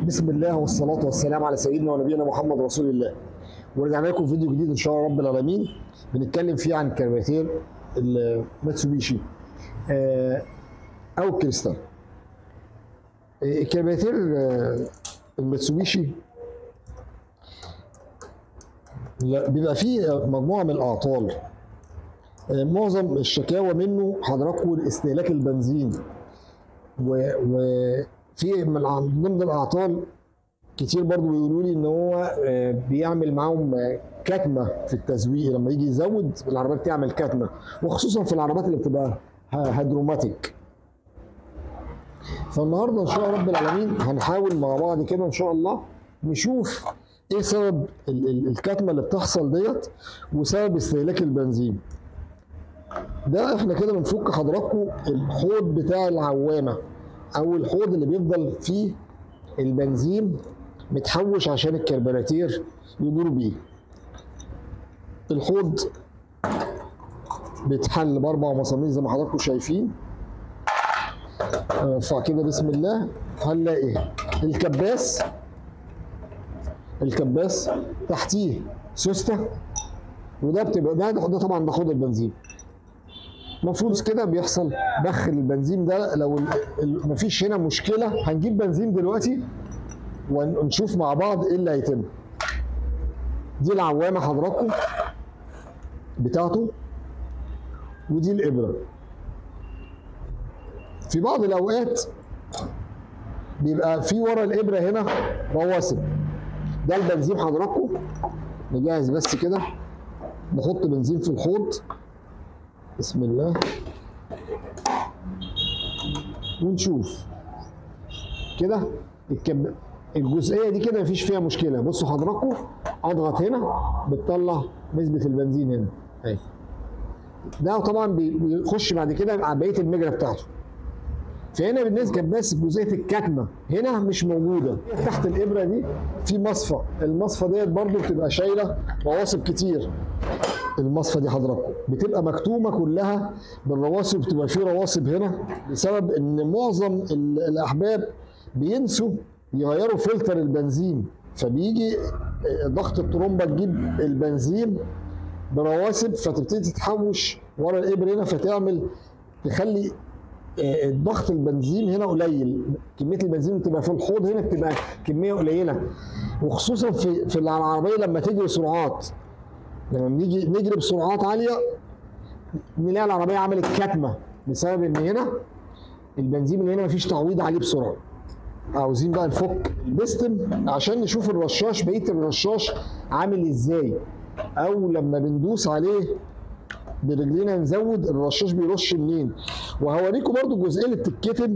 بسم الله والصلاة والسلام على سيدنا ونبينا محمد رسول الله ورجعنا لكم في فيديو جديد ان شاء الله رب العالمين بنتكلم فيه عن كرباتير الماتسوبيشي آه، او الكريستال آه، الكرباتير آه، الماتسوبيشي لا، بيبقى فيه مجموعة من الأعطال آه، معظم الشكاوى منه حضراتكم استهلاك البنزين و- وفي من الع- من ضمن الاعطال كتير برضو بيقولوا لي ان هو آه، بيعمل معاهم آه، كتمه في التزويق لما يجي يزود العربيات تعمل كتمه وخصوصا في العربيات اللي بتبقى ه- هيدروماتيك فالنهارده ان شاء الله رب العالمين هنحاول مع بعض كده ان شاء الله نشوف ايه سبب ال- ال- الكتمه اللي بتحصل ديت وسبب استهلاك البنزين ده احنا كده بنفك حضراتكم الحوض بتاع العوامه او الحوض اللي بيفضل فيه البنزين متحوش عشان الكربراتير يدور بيه الحوض بيتحل باربع مسامير زي ما حضراتكم شايفين ارفع كده بسم الله هنلاقي الكباس الكباس تحتيه سوسته وده بتبقى ده ده طبعا ده حوض البنزين المفروض كده بيحصل بخ البنزين ده لو ال- ال- مفيش هنا مشكله هنجيب بنزين دلوقتي ونشوف مع بعض ايه اللي هيتم دي العوامه حضراتكم بتاعته ودي الابره في بعض الاوقات بيبقى في ورا الابره هنا رواسب ده البنزين حضراتكم نجهز بس كده نحط بنزين في الحوض بسم الله ونشوف كده الكب... الجزئيه دي كده مفيش فيها مشكله بصوا حضراتكم اضغط هنا بتطلع نسبه البنزين هنا اهي ده طبعا بي- بيخش بعد كده على بقيه المجرى بتاعته فهنا بالنسبه بس جزئيه الكتمه هنا مش موجوده تحت الابره دي في مصفى المصفى ديت برضو بتبقى شايله رواسب كتير المصفى دي حضراتكم بتبقى مكتومه كلها بالرواسب بتبقى في رواسب هنا بسبب ان معظم ال- الاحباب بينسوا يغيروا فلتر البنزين فبيجي آه، ضغط الطرمبه تجيب البنزين برواسب فتبتدي تتحوش ورا الابر هنا فتعمل تخلي آه، ضغط البنزين هنا قليل كميه البنزين بتبقى في الحوض هنا بتبقى كميه قليله وخصوصا في في العربيه لما تجري سرعات لما بنيجي نجري بسرعات عاليه نلاقي العربيه عملت كتمه بسبب ان هنا البنزين اللي هنا مفيش تعويض عليه بسرعه عاوزين بقى نفك البستم عشان نشوف الرشاش بقيه الرشاش عامل ازاي او لما بندوس عليه برجلينا نزود الرشاش بيرش منين وهوريكم برضو الجزئيه اللي بتتكتم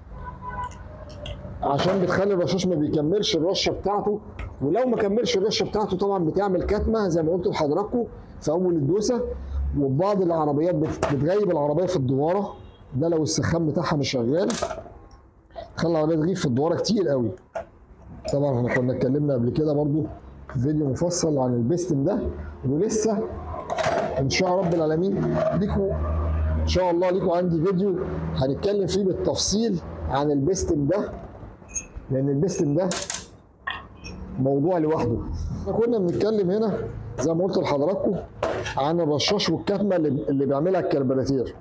عشان بتخلي الرشاش ما بيكملش الرشه بتاعته ولو ما كملش الرشه بتاعته طبعا بتعمل كتمه زي ما قلت لحضراتكم في اول الدوسه وبعض العربيات بت- بتغيب العربيه في الدواره ده لو السخان بتاعها مش شغال تخلي العربيه تغيب في الدواره كتير قوي طبعا احنا كنا اتكلمنا قبل كده برضو في فيديو مفصل عن البستم ده ولسه ان شاء رب العالمين ليكوا ان شاء الله ليكوا عندي فيديو هنتكلم فيه بالتفصيل عن البستم ده لان البستم ده موضوع لوحده احنا كنا بنتكلم هنا زي ما قلت لحضراتكم عن الرشاش والكتمه اللي اللي بيعملها الكربراتير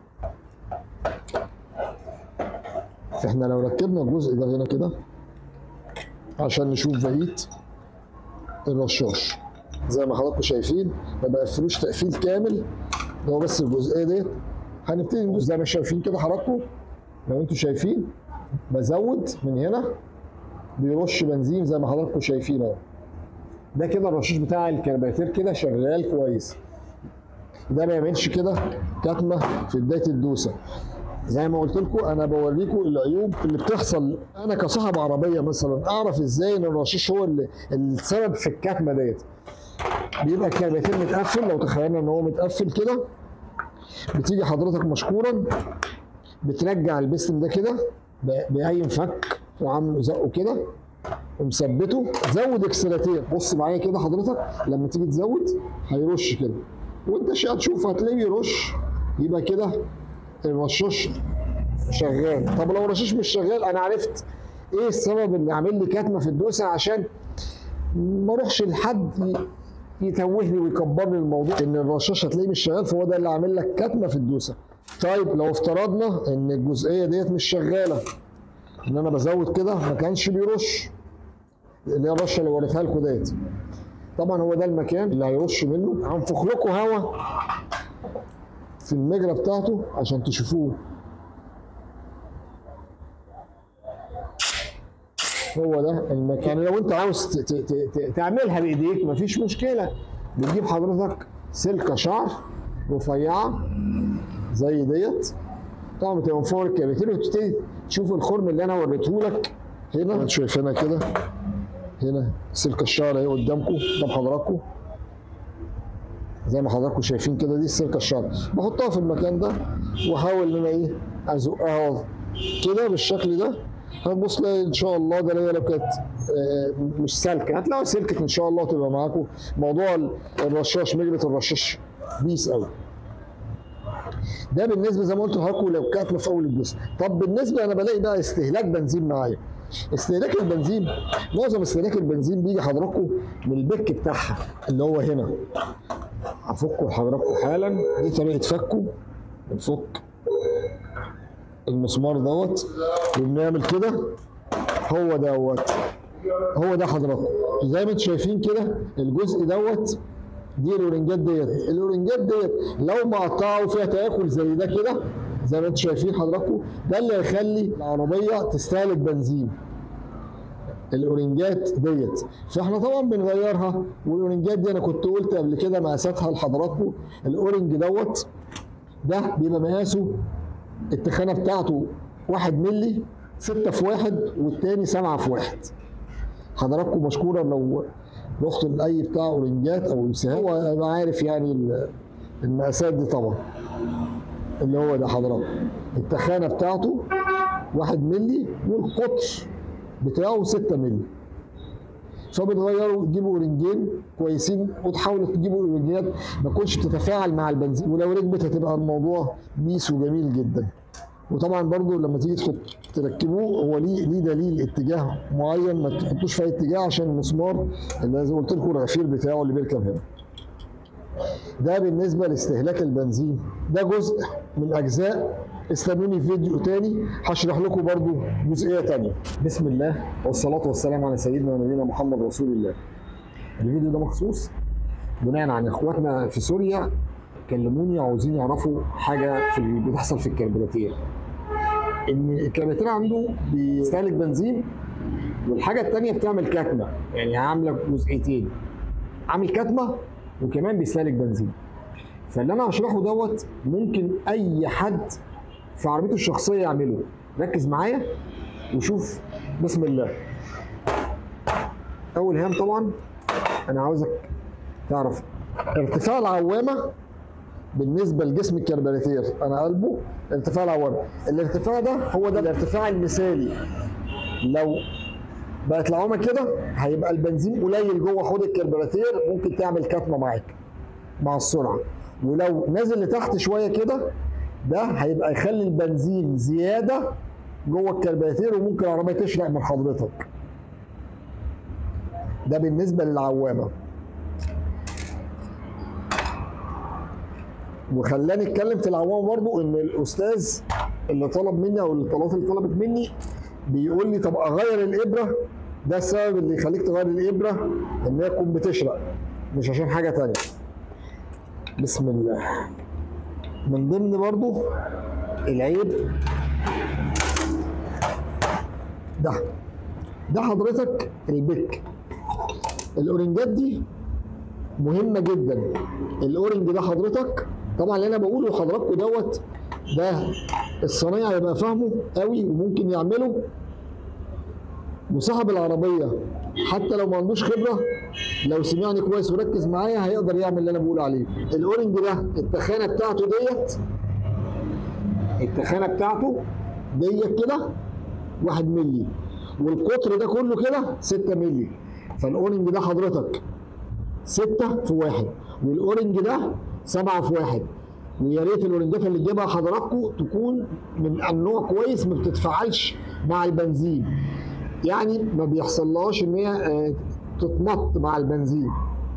احنا لو ركبنا الجزء ده هنا كده عشان نشوف بقيه الرشاش زي ما حضراتكم شايفين ما بقفلوش تقفيل كامل ده هو بس الجزئيه ديت هنبتدي ندوس زي ما شايفين كده حضراتكم لو انتوا شايفين بزود من هنا بيرش بنزين زي ما حضراتكم شايفين اهو ده كده الرشاش بتاع الكرباتير كده شغال كويس ده ما يعملش كده كتمه في بدايه الدوسه زي ما قلت لكم انا بوريكم العيوب اللي بتحصل انا كصاحب عربيه مثلا اعرف ازاي ان الرشاش هو اللي السبب في الكتمه ديت بيبقى الكرباتير متقفل لو تخيلنا ان هو متقفل كده بتيجي حضرتك مشكورا بترجع البستم ده كده ب- باي مفك وعامله زقه كده ومثبته زود اكسلاتير بص معايا كده حضرتك لما تيجي تزود هيرش كده وانت ش- هتشوف هتلاقيه بيرش يبقى كده الرشاش شغال طب لو الرشاش مش شغال انا عرفت ايه السبب اللي عامل لي كتمه في الدوسه عشان ما اروحش لحد ي- يتوهني ويكبر لي الموضوع ان الرشاش هتلاقيه مش شغال فهو ده اللي عامل لك كتمه في الدوسه طيب لو افترضنا ان الجزئيه ديت مش شغاله ان انا بزود كده ما كانش بيرش اللي هي الرشه اللي وريتها لكم ديت طبعا هو ده المكان اللي هيرش منه هنفخ لكم هوا في المجرى بتاعته عشان تشوفوه هو ده المكان يعني لو انت عاوز ت- ت- ت- ت- تعملها بايديك مفيش مشكله بتجيب حضرتك سلكه شعر رفيعه زي ديت طبعا بتبقى من فوق الكابيتير وتبتدي تشوف الخرم اللي انا وريته لك هنا انت شايفينها كده هنا سلك الشعر اهي قدامكم قدام حضراتكم زي ما حضراتكم شايفين كده دي السلكه الشعر بحطها في المكان ده واحاول ان انا ايه ازقها كده بالشكل ده هتبص تلاقي ان شاء الله ده اللي هي لو كانت آه، مش سالكه هتلاقوا سلكت ان شاء الله تبقى معاكم موضوع الرشاش مجرة الرشاش بيس قوي ده بالنسبه زي ما قلت لحضراتكم لو كانت في اول الجزء طب بالنسبه انا بلاقي بقى استهلاك بنزين معايا استهلاك البنزين معظم استهلاك البنزين بيجي حضراتكم من البك بتاعها اللي هو هنا هفكه لحضراتكم حالا دي طريقه فكه بنفك المسمار دوت وبنعمل كده هو دوت هو ده حضراتكم زي ما انتم شايفين كده الجزء دوت دي الاورنجات ديت الاورنجات ديت لو مقطعوا فيها تاكل زي ده كده زي ما انتم شايفين حضراتكم ده اللي هيخلي العربيه تستهلك بنزين الاورنجات ديت فاحنا طبعا بنغيرها والاورنجات دي انا كنت قلت قبل كده مقاساتها لحضراتكم الاورنج دوت ده بيبقى مقاسه التخانه بتاعته واحد ملي ستة في واحد والتاني سبعة في واحد حضراتكم مشكورة لو رحتوا لأي بتاع أورنجات أو امساك هو يبقى عارف يعني ال- المقاسات دي طبعا اللي هو ده حضراتكم التخانة بتاعته واحد ملي والقطر بتاعه ستة ملي فبتغيروا تجيبوا اورنجين كويسين وتحاولوا تجيبوا اورنجات ما تكونش بتتفاعل مع البنزين ولو ركبت هتبقى الموضوع بيس وجميل جدا وطبعا برضو لما تيجي تحط تركبوه هو ليه ليه دليل اتجاه معين ما تحطوش في اي اتجاه عشان المسمار اللي زي ما قلت لكم الغفير بتاعه اللي بيركب هنا ده بالنسبه لاستهلاك البنزين ده جزء من اجزاء استنوني في فيديو تاني هشرح لكم برضو جزئيه تانية بسم الله والصلاه والسلام على سيدنا ونبينا محمد رسول الله الفيديو ده مخصوص بناء عن اخواتنا في سوريا كلموني عاوزين يعرفوا حاجه في اللي بتحصل في الكربوراتير ان الكربوراتير عنده بيستهلك بنزين والحاجه الثانيه بتعمل كتمه يعني عامله جزئيتين عامل كتمه وكمان بيستهلك بنزين فاللي انا هشرحه دوت ممكن اي حد في عربيته الشخصيه يعمله ركز معايا وشوف بسم الله اول هام طبعا انا عاوزك تعرف ارتفاع العوامه بالنسبه لجسم الكربوراتير انا قلبه ارتفاع العوامه الارتفاع ده هو ده الارتفاع المثالي لو بقت العوامه كده هيبقى البنزين قليل جوه حوض الكربوراتير ممكن تعمل كتمه معاك مع السرعه ولو نازل لتحت شويه كده ده هيبقى يخلي البنزين زياده جوه الكربوراتير وممكن العربيه تشرق من حضرتك ده بالنسبه للعوامه وخلاني اتكلم في العوامه برضو ان الاستاذ اللي طلب مني او الطلبات اللي طلبت مني بيقول لي طب اغير الابره ده السبب اللي يخليك تغير الابره ان هي تكون بتشرق مش عشان حاجه تانية بسم الله من ضمن برضو العيب ده ده حضرتك البك الاورنجات دي مهمه جدا الاورنج ده حضرتك طبعا اللي انا بقوله لحضراتكم دوت ده الصنايعي هيبقى فاهمه قوي وممكن يعمله وصاحب العربيه حتى لو ما عندوش خبره لو سمعني كويس وركز معايا هيقدر يعمل اللي انا بقول عليه الاورنج ده التخانه بتاعته ديت التخانه بتاعته ديت كده واحد ملي والقطر ده كله كده 6 ملي فالاورنج ده حضرتك ستة في واحد والاورنج ده سبعة في واحد ويا ريت الاورنجات اللي تجيبها حضراتكم تكون من النوع كويس ما بتتفاعلش مع البنزين يعني ما بيحصلهاش ان هي آه، تتمط مع البنزين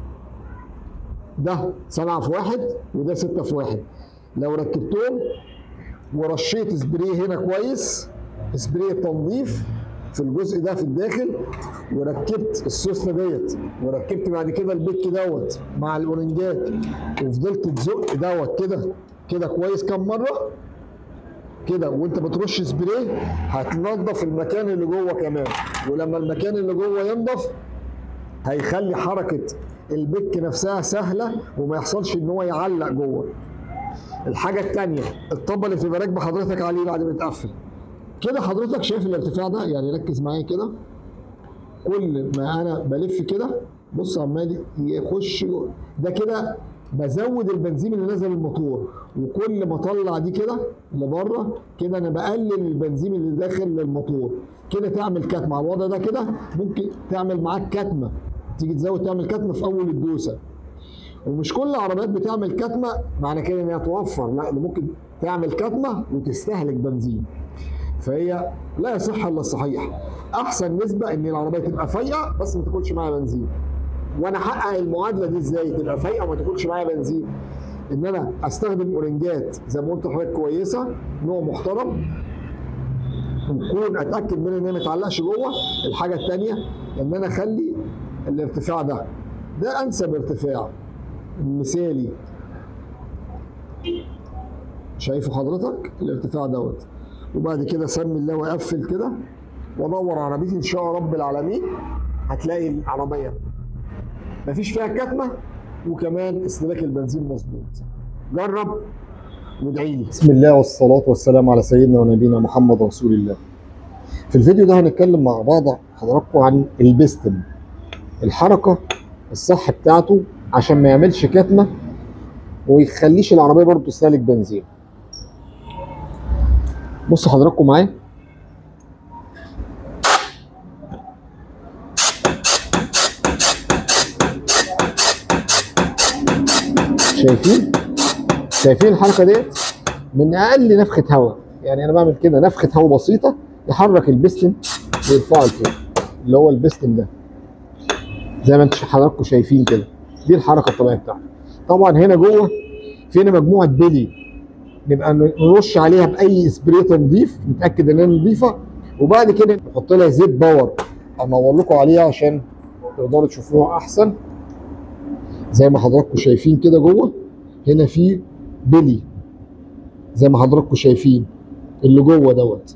ده سبعة في واحد وده ستة في واحد لو ركبتهم ورشيت سبراي هنا كويس سبراي تنظيف في الجزء ده في الداخل وركبت السوسته ديت وركبت بعد كده البيك دوت مع الاورنجات وفضلت تزق دوت كده كده كويس كام مره كده وانت بترش سبراي هتنظف المكان اللي جوه كمان ولما المكان اللي جوه ينضف هيخلي حركه البك نفسها سهله وما يحصلش ان هو يعلق جوه الحاجه الثانيه الطبق اللي في براك بحضرتك عليه بعد ما يتقفل كده حضرتك شايف الارتفاع ده يعني ركز معايا كده كل ما انا بلف كده بص عمال يخش جوه. ده كده بزود البنزين اللي نازل الموتور وكل ما اطلع دي كده لبره كده انا بقلل البنزين اللي داخل للموتور كده تعمل كتمه على الوضع ده كده ممكن تعمل معاك كتمه تيجي تزود تعمل كتمه في اول الدوسه ومش كل العربيات بتعمل كتمه معنى كده ان هي توفر لا ده ممكن تعمل كتمه وتستهلك بنزين فهي لا يصح الا الصحيح احسن نسبه ان العربيه تبقى فايقه بس ما تاكلش معاها بنزين وانا احقق المعادله دي ازاي تبقى فايقه وما تاكلش معايا بنزين ان انا استخدم اورنجات زي ما قلت لحضرتك كويسه نوع محترم وكون اتاكد من ان هي ما تعلقش جوه الحاجه الثانيه ان انا اخلي الارتفاع ده ده انسب ارتفاع مثالي شايفه حضرتك الارتفاع دوت وبعد كده سمي الله واقفل كده وادور عربيتي ان شاء رب العالمين هتلاقي العربيه مفيش فيها كتمه وكمان استهلاك البنزين مظبوط جرب وادعي لي بسم الله والصلاه والسلام على سيدنا ونبينا محمد رسول الله في الفيديو ده هنتكلم مع بعض حضراتكم عن البستم الحركه الصح بتاعته عشان ما يعملش كتمه ويخليش العربيه برضه تستهلك بنزين بصوا حضراتكم معايا شايفين شايفين الحركه ديت من اقل نفخه هواء يعني انا بعمل كده نفخه هواء بسيطه يحرك البستم ويرفعه لفوق اللي هو البستم ده زي ما انتم حضراتكم شايفين كده دي الحركه الطبيعيه بتاعته طبعا هنا جوه في هنا مجموعه بلي نبقى نرش عليها باي سبراي تنظيف نتاكد انها نظيفه وبعد كده نحط لها زيت باور انور لكم عليها عشان تقدروا تشوفوها احسن زي ما حضراتكم شايفين كده جوه هنا في بلي زي ما حضراتكم شايفين اللي جوه دوت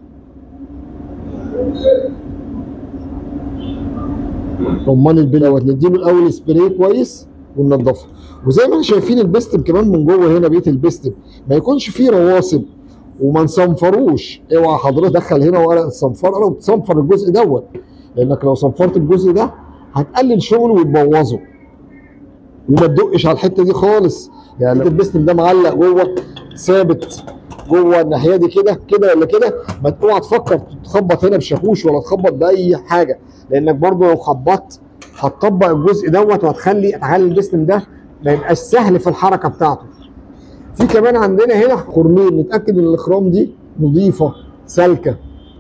رمان البلي دوت نديله الاول سبراي كويس وننضفه وزي ما احنا شايفين البستم كمان من جوه هنا بيت البستم ما يكونش فيه رواسب وما نصنفروش اوعى حضرتك تدخل هنا ورق الصنفره وتصنفر الجزء دوت لانك لو صنفرت الجزء ده هتقلل شغله وتبوظه وما تدقش على الحته دي خالص يعني البستم ده معلق جوه ثابت جوه الناحيه دي كده كده ولا كده ما اوعى تفكر تخبط هنا بشاكوش ولا تخبط باي حاجه لانك برضه لو خبطت هتطبق الجزء دوت وهتخلي هتخلي البستم ده ما يبقاش سهل في الحركه بتاعته. في كمان عندنا هنا خرمين نتاكد ان الاخرام دي نظيفه سالكه.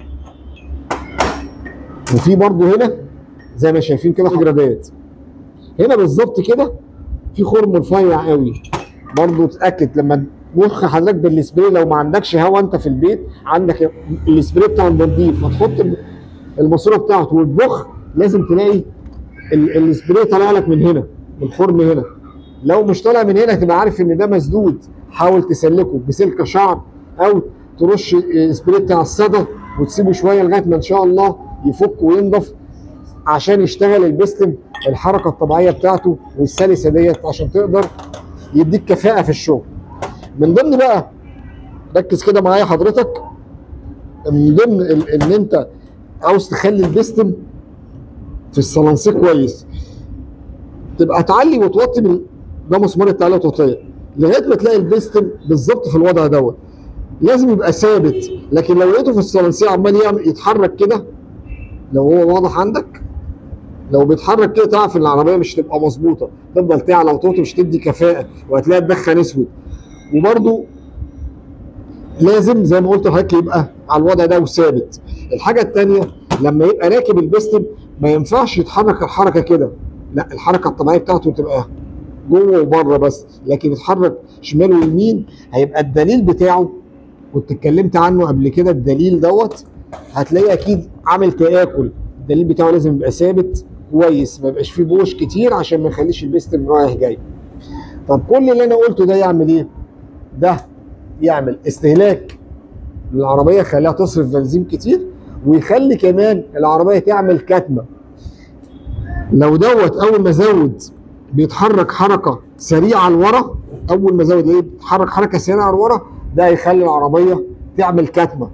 وفي برضه هنا زي ما شايفين كده جرادات. هنا بالظبط كده في خرم رفيع قوي برضه تاكد لما مخ حضرتك بالسبراي لو ما عندكش هوا انت في البيت عندك السبراي بتاع النظيف هتحط الماسوره بتاعته وتبخ لازم تلاقي ال- السبراي طالع لك من هنا من الخرم هنا لو مش طالع من هنا تبقى عارف ان ده مسدود حاول تسلكه بسلك شعر او ترش سبراي بتاع الصدى وتسيبه شويه لغايه ما ان شاء الله يفك وينضف عشان يشتغل البستم الحركه الطبيعيه بتاعته والسلسه ديت عشان تقدر يديك كفاءه في الشغل من ضمن بقى ركز كده معايا حضرتك من ضمن ال- ان انت عاوز تخلي البستم في الصلانسيه كويس تبقى تعلي وتوطي من ده مسمار التعليق والتوطيه لغايه ما تلاقي البستم بالظبط في الوضع دوت لازم يبقى ثابت لكن لو لقيته في الصلانسيه عمال يعمل يتحرك كده لو هو واضح عندك لو بيتحرك كده تعرف ان العربيه مش تبقى مظبوطه تفضل تعلى وتوطي مش تدي كفاءه وهتلاقي تدخن اسود وبرده لازم زي ما قلت لحضرتك يبقى على الوضع ده وثابت الحاجه الثانيه لما يبقى راكب البستم ما ينفعش يتحرك الحركه كده لا الحركه الطبيعيه بتاعته تبقى جوه وبره بس لكن يتحرك شمال ويمين هيبقى الدليل بتاعه كنت اتكلمت عنه قبل كده الدليل دوت هتلاقيه اكيد عامل تآكل الدليل بتاعه لازم يبقى ثابت كويس ما يبقاش فيه بوش كتير عشان ما يخليش البستم رايح جاي طب كل اللي انا قلته ده يعمل ايه ده يعمل استهلاك للعربيه يخليها تصرف بنزين كتير ويخلي كمان العربيه تعمل كتمه لو دوت اول ما ازود بيتحرك حركه سريعه لورا اول ما ازود ايه بيتحرك حركه سريعه لورا ده هيخلي العربيه تعمل كتمه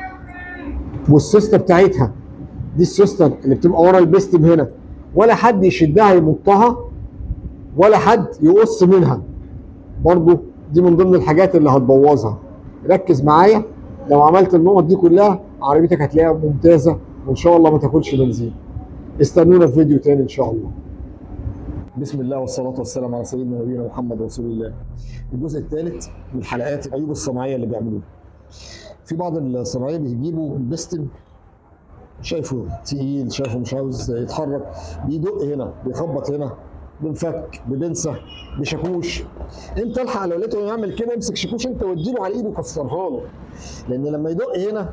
والسوسته بتاعتها دي السوسته اللي بتبقى ورا البستم هنا ولا حد يشدها يمطها ولا حد يقص منها برضو دي من ضمن الحاجات اللي هتبوظها ركز معايا لو عملت النقط دي كلها عربيتك هتلاقيها ممتازه وان شاء الله ما تاكلش بنزين استنونا في فيديو تاني ان شاء الله بسم الله والصلاة والسلام على سيدنا نبينا محمد رسول الله. الجزء الثالث من حلقات العيوب الصناعية اللي بيعملوها. في بعض الصناعية بيجيبوا البستم شايفه تقيل شايفه مش عاوز يتحرك بيدق هنا بيخبط هنا بنفك ببنسة بشاكوش انت الحق لو لقيته يعمل كده امسك شاكوش انت واديله على ايده وكسرها له لان لما يدق هنا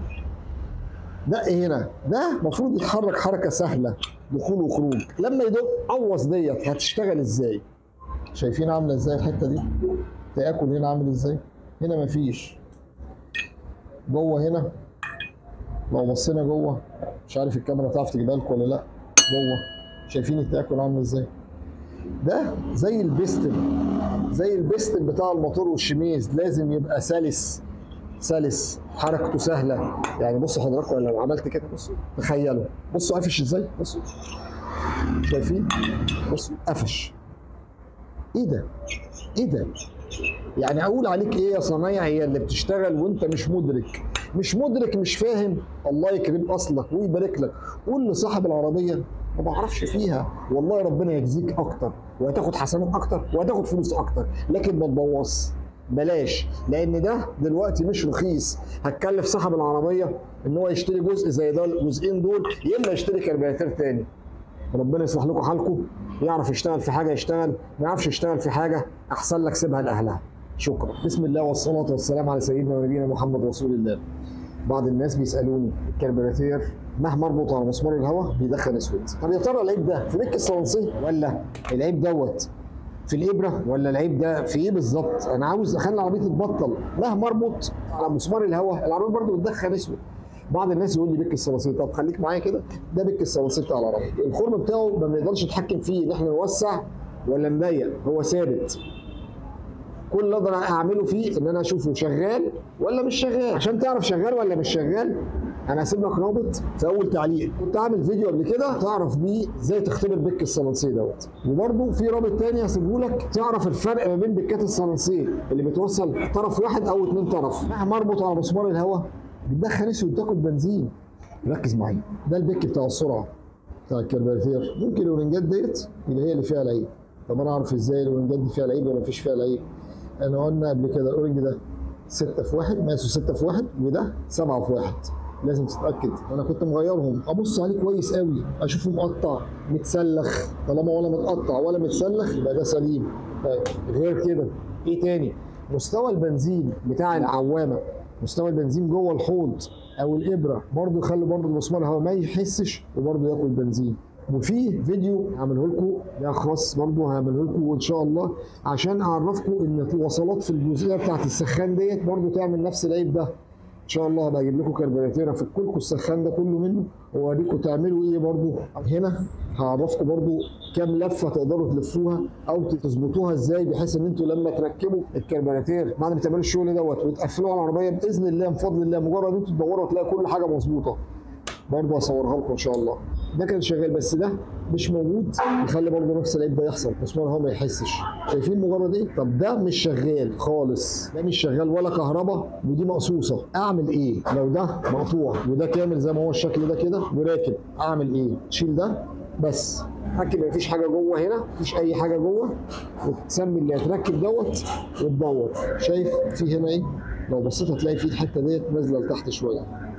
دق هنا ده المفروض يتحرك حركه سهله دخول وخروج لما يدق قوص ديت هتشتغل ازاي شايفين عامله ازاي الحته دي تاكل هنا عامل ازاي هنا مفيش جوه هنا لو بصينا جوه مش عارف الكاميرا تعرف تجيبها لكم ولا لا جوه شايفين التاكل عامل ازاي ده زي البستم زي البستم بتاع الموتور والشميز لازم يبقى سلس سلس حركته سهله يعني بصوا حضراتكم لو عملت كده بصوا تخيلوا بصوا قفش ازاي بصوا شايفين بصوا قفش ايه ده ايه ده يعني اقول عليك ايه يا صنايع هي اللي بتشتغل وانت مش مدرك مش مدرك مش فاهم الله يكرم اصلك ويبارك لك قول لصاحب العربيه ما بعرفش فيها والله ربنا يجزيك اكتر وهتاخد حسنات اكتر وهتاخد فلوس اكتر لكن ما تبوظش بلاش لان ده دلوقتي مش رخيص هتكلف صاحب العربيه ان هو يشتري جزء زي ده الجزئين دول يا اما يشتري كربيراتير تاني ربنا يصلح لكم حالكم يعرف يشتغل في حاجه يشتغل ما يعرفش يشتغل في حاجه احسن لك سيبها لاهلها شكرا بسم الله والصلاه والسلام على سيدنا ونبينا محمد رسول الله بعض الناس بيسالوني الكربيراتير مهما اربط على مسمار الهواء بيدخل اسود طب يا ترى العيب ده في بك الصلانسيه ولا العيب دوت في الابره ولا العيب ده في ايه بالظبط انا عاوز اخلي العربيه تتبطل مهما اربط على مسمار الهواء العربيه برضه بتدخل اسود بعض الناس يقول لي بك الصواسيه طب خليك معايا كده ده بك الصواسيه بتاع العربيه الخرم بتاعه ما بنقدرش نتحكم فيه ان احنا نوسع ولا نضيق هو ثابت كل اللي اقدر اعمله فيه ان انا اشوفه شغال ولا مش شغال عشان تعرف شغال ولا مش شغال انا هسيب لك رابط في اول تعليق كنت عامل فيديو قبل كده تعرف بيه ازاي تختبر بك الصلانسيه دوت وبرده في رابط تاني هسيبه لك تعرف الفرق ما بين بكات الصلانسيه اللي بتوصل طرف واحد او اتنين طرف مهما اربط على مسمار الهواء بتدخل اسود تاكل بنزين ركز معايا ده البك بتاع السرعه بتاع الكربيراتير ممكن الاورنجات ديت اللي هي اللي فيها العيب طب انا اعرف ازاي الاورنجات دي فيها العيب ولا مفيش فيها العيب انا قلنا قبل كده الاورنج ده 6 في 1 مقاسه 6 في 1 وده 7 في 1 لازم تتاكد انا كنت مغيرهم ابص عليه كويس قوي اشوفه مقطع متسلخ طالما ولا متقطع ولا متسلخ يبقى ده سليم طيب غير كده ايه تاني مستوى البنزين بتاع العوامه مستوى البنزين جوه الحوض او الابره برضه يخلي برضه المسمار الهواء ما يحسش وبرضه ياكل بنزين وفي فيديو هعمله لكم ده خاص برضه هعمله لكم وان شاء الله عشان اعرفكم ان في وصلات في الجزئيه بتاعت السخان ديت برضه تعمل نفس العيب ده ان شاء الله هبقى اجيب لكم كربيراتير افك لكم السخان ده كله منه واوريكم تعملوا ايه برضه هنا هعرفكم برضه كام لفه تقدروا تلفوها او تظبطوها ازاي بحيث ان انتوا لما تركبوا الكربيراتير بعد ما تعملوا الشغل دوت وتقفلوه على العربيه باذن الله بفضل الله مجرد انتوا تدوروا تلاقي كل حاجه مظبوطه برضه هصورها لكم ان شاء الله ده كان شغال بس ده مش موجود يخلي برضه نفس العيب ده يحصل مسمار هو ما يحسش شايفين مجرد ايه طب ده مش شغال خالص ده مش شغال ولا كهرباء ودي مقصوصه اعمل ايه لو ده مقطوع وده كامل زي ما هو الشكل ده كده وراكب اعمل ايه شيل ده بس ركب مفيش حاجه جوه هنا مفيش اي حاجه جوه وتسمي اللي هتركب دوت وتدور شايف في هنا ايه لو بصيت هتلاقي في الحته ديت نازله لتحت شويه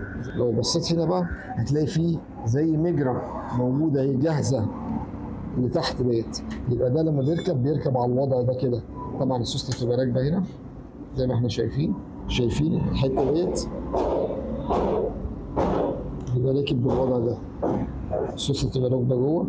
لو بصيت هنا بقى هتلاقي فيه زي مجرى موجوده اهي جاهزه اللي تحت ديت يبقى ده لما بيركب بيركب على الوضع ده كده طبعا السوسته بتبقى راكبه هنا زي ما احنا شايفين شايفين الحته ديت يبقى راكب بالوضع ده السوسته بتبقى راكبه جوه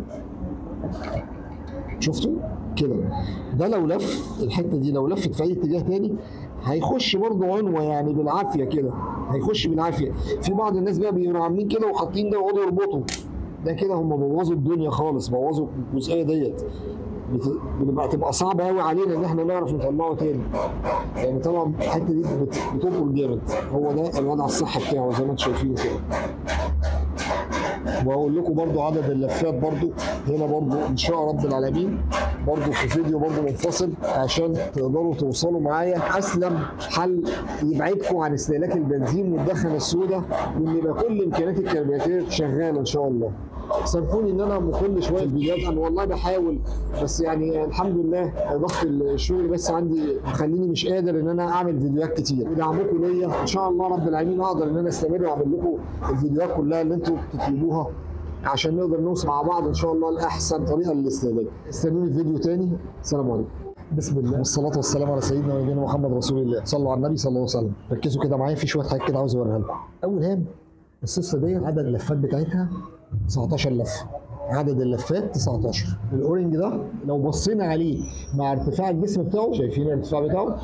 شفتوا كده ده لو لف الحته دي لو لفت في اي اتجاه تاني هيخش برضه عنوه يعني بالعافيه كده هيخش بالعافيه في بعض الناس بقى بيبقوا عاملين كده وحاطين ده ويقعدوا يربطوا ده كده هم بوظوا الدنيا خالص بوظوا الجزئيه ديت بت- بتبقى تبقى صعبه قوي علينا ان احنا نعرف نطلعه تاني يعني طبعا الحته دي بت- بتنقل جامد هو ده الوضع الصح بتاعه زي ما انتم شايفينه كده واقول لكم برضو عدد اللفات برضو هنا برضو ان شاء رب العالمين برضو في فيديو برضو منفصل عشان تقدروا توصلوا معايا اسلم حل يبعدكم عن استهلاك البنزين والدخنه السوداء وان يبقى كل امكانيات الكربيراتير شغاله ان شاء الله سامحوني ان انا كل شويه الفيديوهات انا والله بحاول بس يعني الحمد لله ضغط الشغل بس عندي مخليني مش قادر ان انا اعمل فيديوهات كتير ودعمكم ليا ان شاء الله رب العالمين اقدر ان انا استمر واعمل لكم الفيديوهات كلها اللي انتم بتطلبوها عشان نقدر نوصل مع بعض ان شاء الله لاحسن طريقه للاستهلاك استنوني في فيديو تاني السلام عليكم بسم الله والصلاة والسلام على سيدنا ونبينا محمد رسول الله صلوا على النبي صلى الله عليه وسلم ركزوا كده معايا في شوية حاجات كده عاوز اوريها لكم أول هام السوسة ديت عدد اللفات بتاعتها 19 لفة عدد اللفات 19 الاورنج ده لو بصينا عليه مع ارتفاع الجسم بتاعه شايفين الارتفاع بتاعه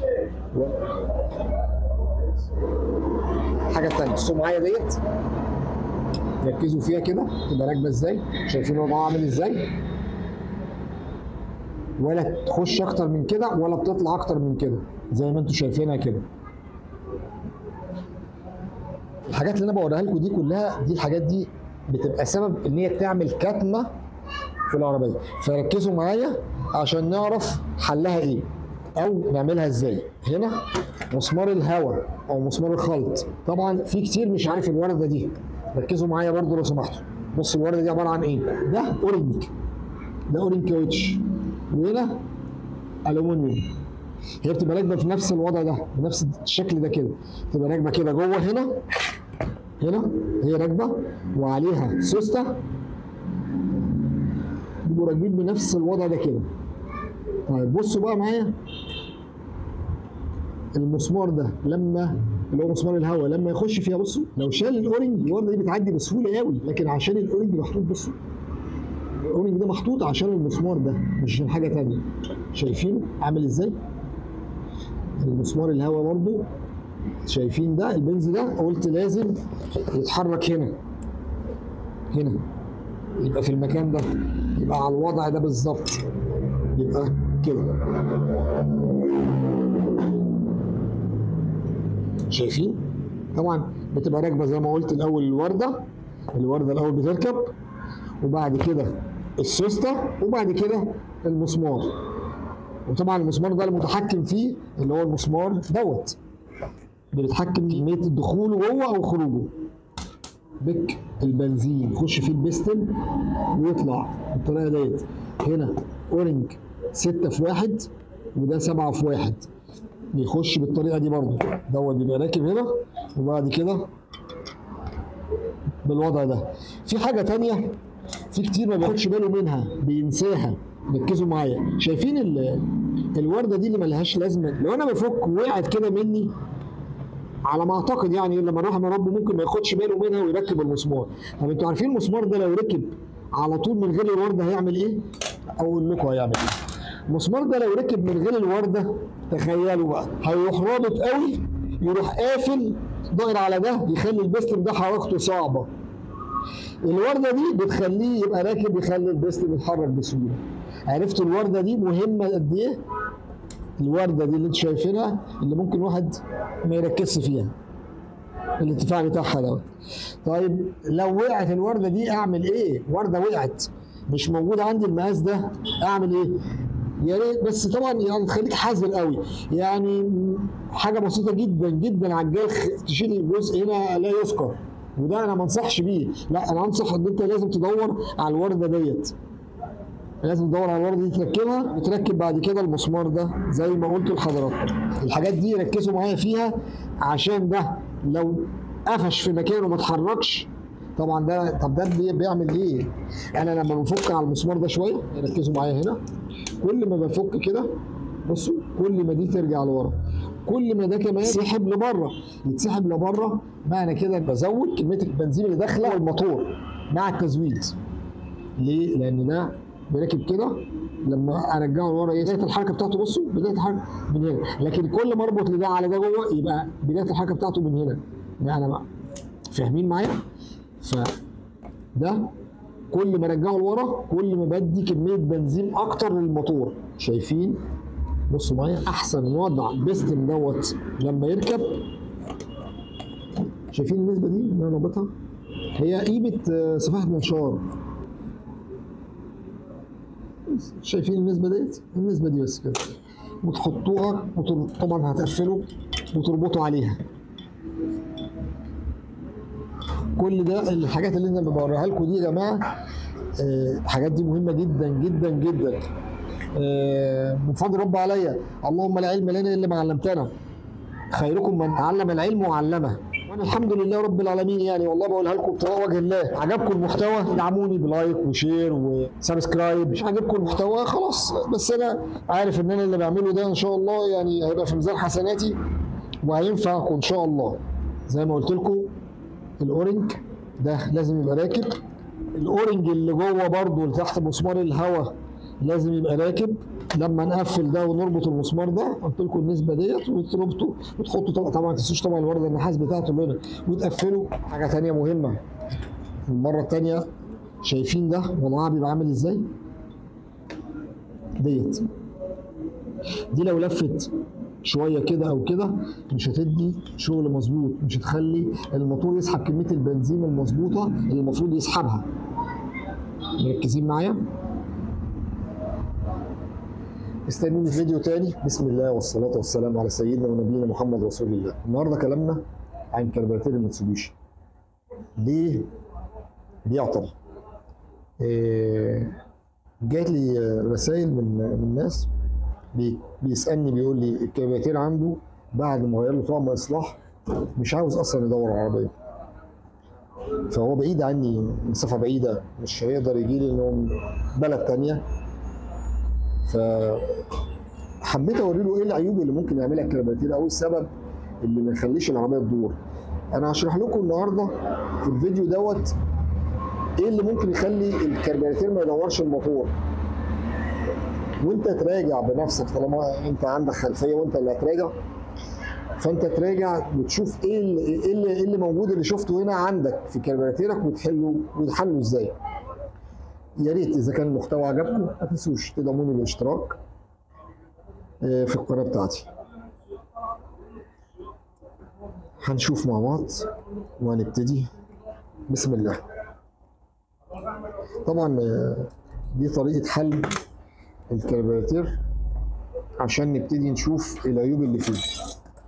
حاجة تانية بصوا معايا ديت ركزوا فيها كده تبقى راكبه ازاي شايفين وضعها عامل ازاي ولا تخش اكتر من كده ولا بتطلع اكتر من كده زي ما انتم شايفينها كده الحاجات اللي انا بوريها لكم دي كلها دي الحاجات دي بتبقى سبب ان هي تعمل كتمه في العربيه فركزوا معايا عشان نعرف حلها ايه او نعملها ازاي هنا مسمار الهواء او مسمار الخلط طبعا في كتير مش عارف الورده دي ركزوا معايا برضو لو سمحتوا بص الورده دي عباره عن ايه ده اورنج ده اورنج كاوتش وهنا الومنيوم هي بتبقى راكبه في نفس الوضع ده بنفس الشكل ده كده تبقى راكبه كده جوه هنا هنا هي راكبه وعليها سوسته بيبقوا راكبين بنفس الوضع ده كده طيب بصوا بقى معايا المسمار ده لما اللي هو مسمار الهواء لما يخش فيها بصوا لو شال الاورنج الورده دي بتعدي بسهوله قوي لكن عشان الاورنج محطوط بصوا الاورنج ده محطوط عشان المسمار ده مش عشان حاجه تانية شايفينه عامل ازاي المسمار الهواء برضو شايفين ده البنز ده قلت لازم يتحرك هنا هنا يبقى في المكان ده يبقى على الوضع ده بالظبط يبقى كده شايفين طبعا بتبقى راكبه زي ما قلت الاول الورده الورده الاول بتركب وبعد كده السوسته وبعد كده المسمار وطبعا المسمار ده المتحكم فيه اللي هو المسمار دوت اللي بيتحكم في كميه دخوله جوه او خروجه بك البنزين يخش فيه البستن ويطلع بالطريقه ديت هنا اورنج ستة في واحد وده سبعة في واحد بيخش بالطريقه دي برضه دوت بيبقى راكب هنا وبعد كده بالوضع ده في حاجه تانية في كتير ما بياخدش باله منها بينساها ركزوا معايا شايفين ال- الورده دي اللي ملهاش لازمه لو انا بفك وقعت كده مني على ما اعتقد يعني لما نروح من ربه ممكن ما ياخدش باله منها ويركب المسمار طب انتوا عارفين المسمار ده لو ركب على طول من غير الورده هيعمل ايه اقول لكم هيعمل ايه المسمار ده لو ركب من غير الورده تخيلوا بقى هيروح رابط قوي يروح قافل ضاغط على ده يخلي البستم ده حركته صعبه الورده دي بتخليه يبقى راكب يخلي البستم يتحرك بسهوله عرفتوا الورده دي مهمه قد ايه الورده دي اللي انتوا شايفينها اللي ممكن واحد ما يركزش فيها الارتفاع بتاعها دوت طيب لو وقعت الورده دي اعمل ايه ورده وقعت مش موجوده عندي المقاس ده اعمل ايه يا ريت بس طبعا يعني تخليك حذر قوي يعني حاجه بسيطه جدا جدا على الجرح تشيل الجزء هنا لا يذكر وده انا ما انصحش بيه لا انا انصح ان انت لازم تدور على الورده ديت لازم تدور على الورده دي تركبها وتركب بعد كده المسمار ده زي ما قلت لحضراتكم الحاجات دي ركزوا معايا فيها عشان ده لو قفش في مكانه ما اتحركش طبعا ده طب ده بي- بيعمل ايه؟ انا لما بفك على المسمار ده شويه ركزوا معايا هنا كل ما بفك كده بصوا كل ما دي ترجع لورا كل ما ده كمان يتسحب لبره يتسحب لبره معنى كده بزود كميه البنزين اللي داخله الموتور مع التزويد ليه؟ لان ده براكب كده لما ارجعه لورا ايه بدايه الحركه بتاعته بصوا بدايه الحركه من هنا لكن كل ما اربط لده على ده جوه يبقى بدايه الحركه بتاعته من هنا ده انا بقى فاهمين معايا؟ فده كل ما ارجعه لورا كل ما بدي كميه بنزين اكتر للموتور شايفين بصوا معايا احسن وضع بيستم دوت لما يركب شايفين النسبه دي اللي انا رابطها هي قيمه آه، سفاحه منشار شايفين النسبه ديت النسبه دي بس كده وتحطوها وتر- طبعا هتقفلوا وتربطوا عليها كل ده الحاجات اللي انا بوريها لكم دي يا جماعه آه، الحاجات دي مهمه جدا جدا جدا آه، من فضل رب عليا اللهم لا علم لنا الا ما علمتنا خيركم من تعلم العلم وعلمه وانا الحمد لله رب العالمين يعني والله بقولها لكم ابتغاء وجه الله عجبكم المحتوى ادعموني بلايك وشير وسبسكرايب مش عاجبكم المحتوى خلاص بس انا عارف ان انا اللي بعمله ده ان شاء الله يعني هيبقى في ميزان حسناتي وهينفعكم ان شاء الله زي ما قلت لكم الاورنج ده لازم يبقى راكب الاورنج اللي جوه برضو اللي تحت مسمار الهواء لازم يبقى راكب لما نقفل ده ونربط المسمار ده قلت لكم النسبه ديت وتربطوا وتحطوا طبعا طبعا ما تنسوش طبعا الورده النحاس بتاعته اللي هنا وتقفلوا حاجه ثانيه مهمه المره الثانيه شايفين ده وضعها بيبقى عامل ازاي ديت دي لو لفت شويه كده او كده مش هتدي شغل مظبوط مش هتخلي الموتور يسحب كميه البنزين المظبوطه اللي المفروض يسحبها مركزين معايا استنوني في فيديو تاني بسم الله والصلاة والسلام على سيدنا ونبينا محمد رسول الله النهارده كلامنا عن كربراتير المتسوبيشي ليه بيعطل إيه جات لي رسائل من من ناس بي- بيسالني بيقول لي الكربراتير عنده بعد ما غير له طقم اصلاح مش عاوز اصلا يدور على العربيه فهو بعيد عني مسافه بعيده مش هيقدر يجي لي انه من بلد تانية ف حبيت اوري له ايه العيوب اللي ممكن يعملها الكربراتير او السبب اللي ما يخليش العربيه تدور انا هشرح لكم النهارده في الفيديو دوت ايه اللي ممكن يخلي الكربراتير ما يدورش الموتور وانت تراجع بنفسك طالما انت عندك خلفيه وانت اللي هتراجع فانت تراجع وتشوف ايه اللي, إيه اللي, إيه اللي موجود اللي شفته هنا عندك في كربراتيرك وتحله وتحله ازاي يا ريت اذا كان المحتوى عجبكم ما تنسوش تدعموني بالاشتراك آه، في القناه بتاعتي هنشوف مع بعض وهنبتدي بسم الله طبعا آه، دي طريقه حل الكربراتير عشان نبتدي نشوف العيوب اللي فيه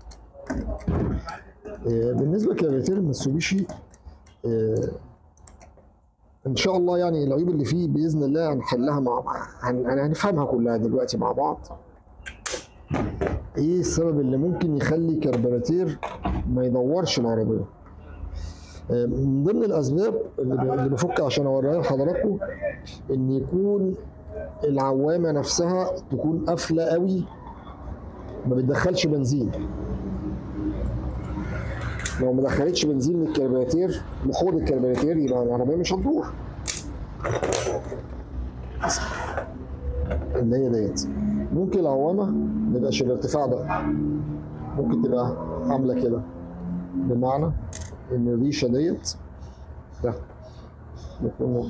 آه، بالنسبه لكربراتير المتسوبيشي آه، ان شاء الله يعني العيوب اللي فيه باذن الله هنحلها مع هن- هن- هنفهمها كلها دلوقتي مع بعض ايه السبب اللي ممكن يخلي كربراتير ما يدورش العربيه آه، من ضمن الاسباب اللي ب- اللي بفك عشان اوريها لحضراتكم ان يكون العوامه نفسها تكون قافله قوي ما بتدخلش بنزين لو ما دخلتش بنزين من الكربراتير لحوض الكربراتير يبقى العربيه مش هتدور اللي هي ديت ممكن العوامه ما يبقاش الارتفاع ده ممكن تبقى عامله كده بمعنى ان الريشه ديت ده يكون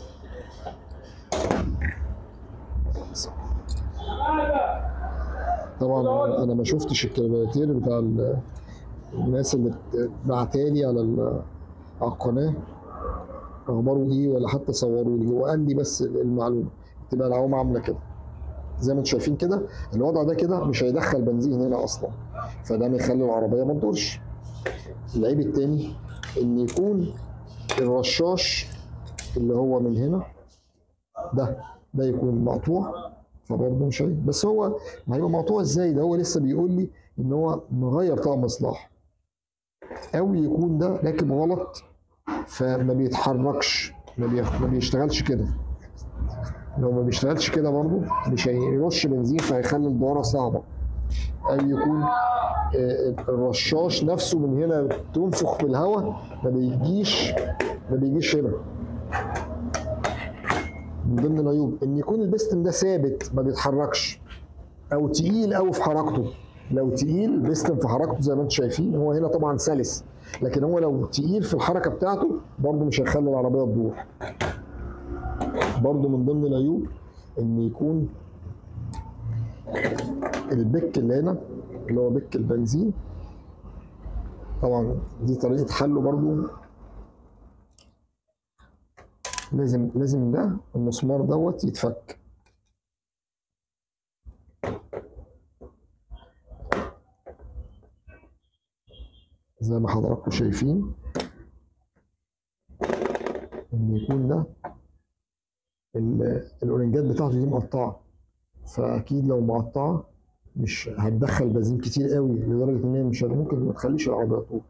طبعا انا ما شفتش الكربراتير بتاع ال- الناس اللي بعتالي على ال- على القناه اخباره ايه ولا حتى صوروا لي هو قال لي بس المعلومه تبقى العوامه عامله كده زي ما انتم شايفين كده الوضع ده كده مش هيدخل بنزين هنا اصلا فده ما يخلي العربيه ما تدورش العيب التاني ان يكون الرشاش اللي هو من هنا ده ده يكون مقطوع فبرضه مش عيب بس هو ما هيبقى مقطوع ازاي ده هو لسه بيقول لي ان هو مغير طقم اصلاح او يكون ده راكب غلط فما بيتحركش ما, بي... ما بيشتغلش كده لو ما بيشتغلش كده برضه مش هيرش بنزين فهيخلي الدوره صعبه او يكون آه، الرشاش نفسه من هنا تنفخ في الهواء ما بيجيش ما بيجيش هنا من ضمن العيوب ان يكون البستم ده ثابت ما بيتحركش او تقيل قوي في حركته لو تقيل بيستم في حركته زي ما انتم شايفين هو هنا طبعا سلس لكن هو لو تقيل في الحركه بتاعته برضه مش هيخلي العربيه تدور برضه من ضمن العيوب ان يكون البك اللي هنا اللي هو بك البنزين طبعا دي طريقه حله برضه لازم لازم ده المسمار دوت يتفك زي ما حضراتكم شايفين ان يكون ده ال- الاورنجات بتاعته دي مقطعه فاكيد لو مقطعه مش هتدخل بنزين كتير قوي لدرجه ان هي مش ممكن ما تخليش العربيه تطول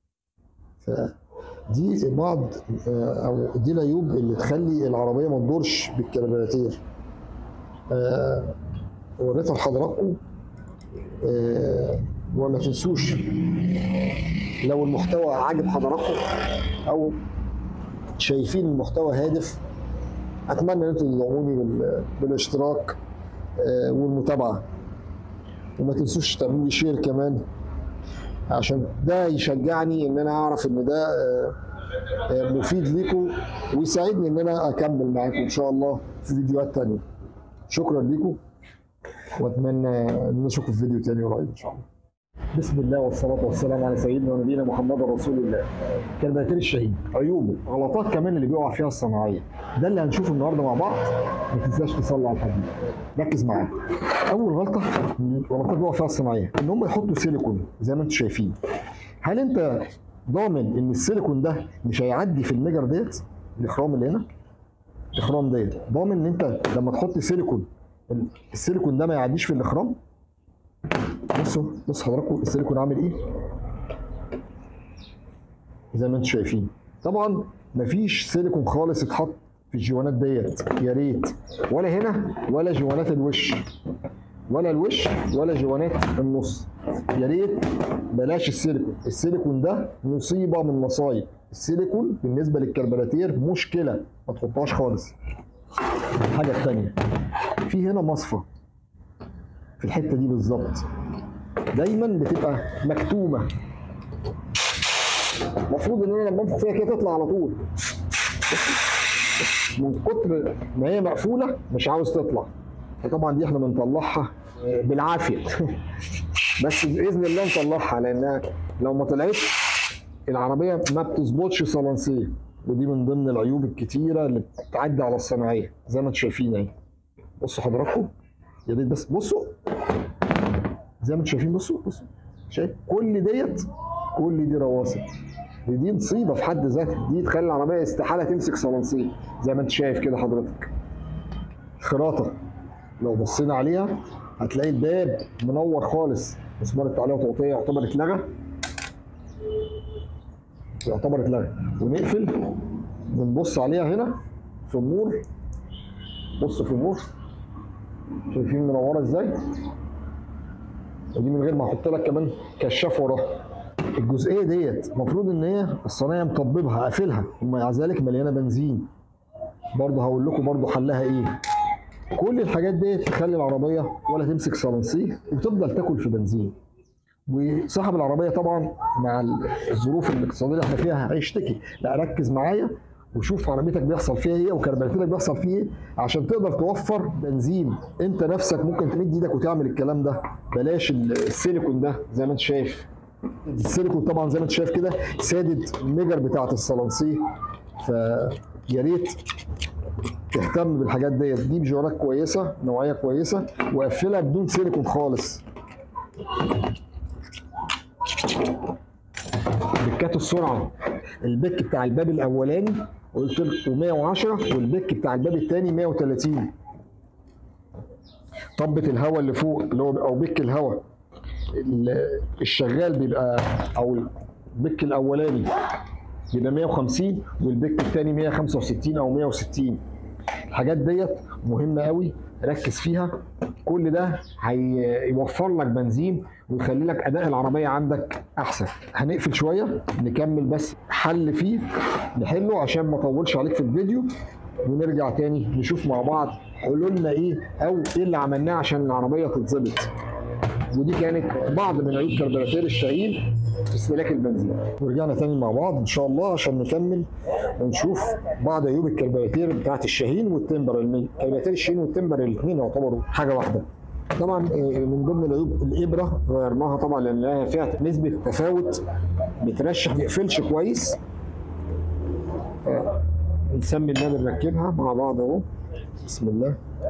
فدي بعض آه، او دي العيوب اللي تخلي العربيه ما تدورش بالكربيراتير آه، وريتها لحضراتكم آه، وما تنسوش لو المحتوى عاجب حضراتكم او شايفين المحتوى هادف اتمنى ان انتم تدعموني بال- بالاشتراك آه، والمتابعه وما تنسوش تعملوا لي شير كمان عشان ده يشجعني ان انا اعرف ان ده آه، آه، مفيد ليكم ويساعدني ان انا اكمل معاكم ان شاء الله في فيديوهات تانية شكرا ليكم واتمنى ان اشوفكم في فيديو تاني قريب ان شاء الله بسم الله والصلاة والسلام على سيدنا ونبينا محمد رسول الله. كالباتري الشهيد، عيوبه، غلطات كمان اللي بيقع فيها الصناعية. ده اللي هنشوفه النهارده مع بعض. ما تنساش تصلي على الحديد. ركز معايا. أول غلطة من الغلطات بيقع فيها الصناعية، إن هم يحطوا سيليكون زي ما أنتم شايفين. هل أنت ضامن إن السيليكون ده مش هيعدي في الميجر ديت؟ الإخرام اللي هنا؟ الإخرام ديت، ضامن إن أنت لما تحط سيليكون السيليكون ده ما يعديش في الإخرام؟ بصوا بص حضراتكم السيليكون عامل ايه زي ما انتم شايفين طبعا مفيش سيليكون خالص اتحط في الجوانات ديت يا ريت ولا هنا ولا جوانات الوش ولا الوش ولا جوانات النص يا ريت بلاش السيليكون السيليكون ده مصيبه من مصايب السيليكون بالنسبه للكربراتير مشكله ما تحطهاش خالص الحاجه الثانيه في هنا مصفى في الحته دي بالظبط دايما بتبقى مكتومه المفروض ان انا لما انفخ فيها كده تطلع على طول من كتر ما هي مقفوله مش عاوز تطلع فطبعا دي احنا بنطلعها بالعافيه بس باذن الله نطلعها لانها لو ما طلعتش العربيه ما بتظبطش صلانسيه ودي من ضمن العيوب الكتيره اللي بتعدي على الصناعيه زي ما انتم شايفين اهي بصوا حضراتكم يا ريت بس بصوا زي ما انتم شايفين بصوا بصوا شايف كل ديت كل دي رواسب دي, دي مصيبه في حد ذاتها دي تخلي العربيه استحاله تمسك صلانسيه زي ما انت شايف كده حضرتك خراطه لو بصينا عليها هتلاقي الباب منور خالص مسمار التعليق وتغطيه يعتبر اتلغى يعتبر اتلغى ونقفل بنبص عليها هنا في النور بص في النور شايفين منوره ازاي ودي من غير ما احط لك كمان كشاف وراها الجزئيه ديت المفروض ان هي الصينيه مطببها قافلها ومع ذلك مليانه بنزين برضه هقول لكم برضه حلها ايه كل الحاجات ديت تخلي العربيه ولا تمسك صلانسيه وتفضل تاكل في بنزين وصاحب العربيه طبعا مع الظروف الاقتصاديه اللي احنا فيها هيشتكي لا ركز معايا وشوف عربيتك بيحصل فيها ايه وكربراتيرك بيحصل فيه ايه عشان تقدر توفر بنزين انت نفسك ممكن تمد ايدك وتعمل الكلام ده بلاش السيليكون ده زي ما انت شايف السيليكون طبعا زي ما انت شايف كده سادد الميجر بتاعت الصلانسيه فيا ريت تهتم بالحاجات ديت دي بجوانات كويسه نوعيه كويسه وقفلها بدون سيليكون خالص بكات السرعه البك بتاع الباب الاولاني قلت لكم 110 والبك بتاع الباب الثاني 130 طبة الهواء اللي فوق اللي هو او بك الهواء ال- الشغال بيبقى او البك الاولاني يبقى 150 والبك الثاني 165 او 160 الحاجات ديت مهمه قوي ركز فيها كل ده هيوفر لك بنزين ويخلي لك اداء العربيه عندك احسن هنقفل شويه نكمل بس حل فيه نحله عشان ما اطولش عليك في الفيديو ونرجع تاني نشوف مع بعض حلولنا ايه او ايه اللي عملناه عشان العربيه تتظبط ودي كانت بعض من عيوب كربوراتير الشاهين في استهلاك البنزين ورجعنا تاني مع بعض ان شاء الله عشان نكمل ونشوف بعض عيوب الكربوراتير بتاعت الشاهين والتمبر لان كربوراتير الشاهين والتمبر الاثنين يعتبروا حاجه واحده طبعا آه، من ضمن العيوب الابره غيرناها طبعا لان لها فيها نسبه تفاوت بترشح ما بيقفلش كويس نسمي الله بنركبها مع بعض اهو بسم الله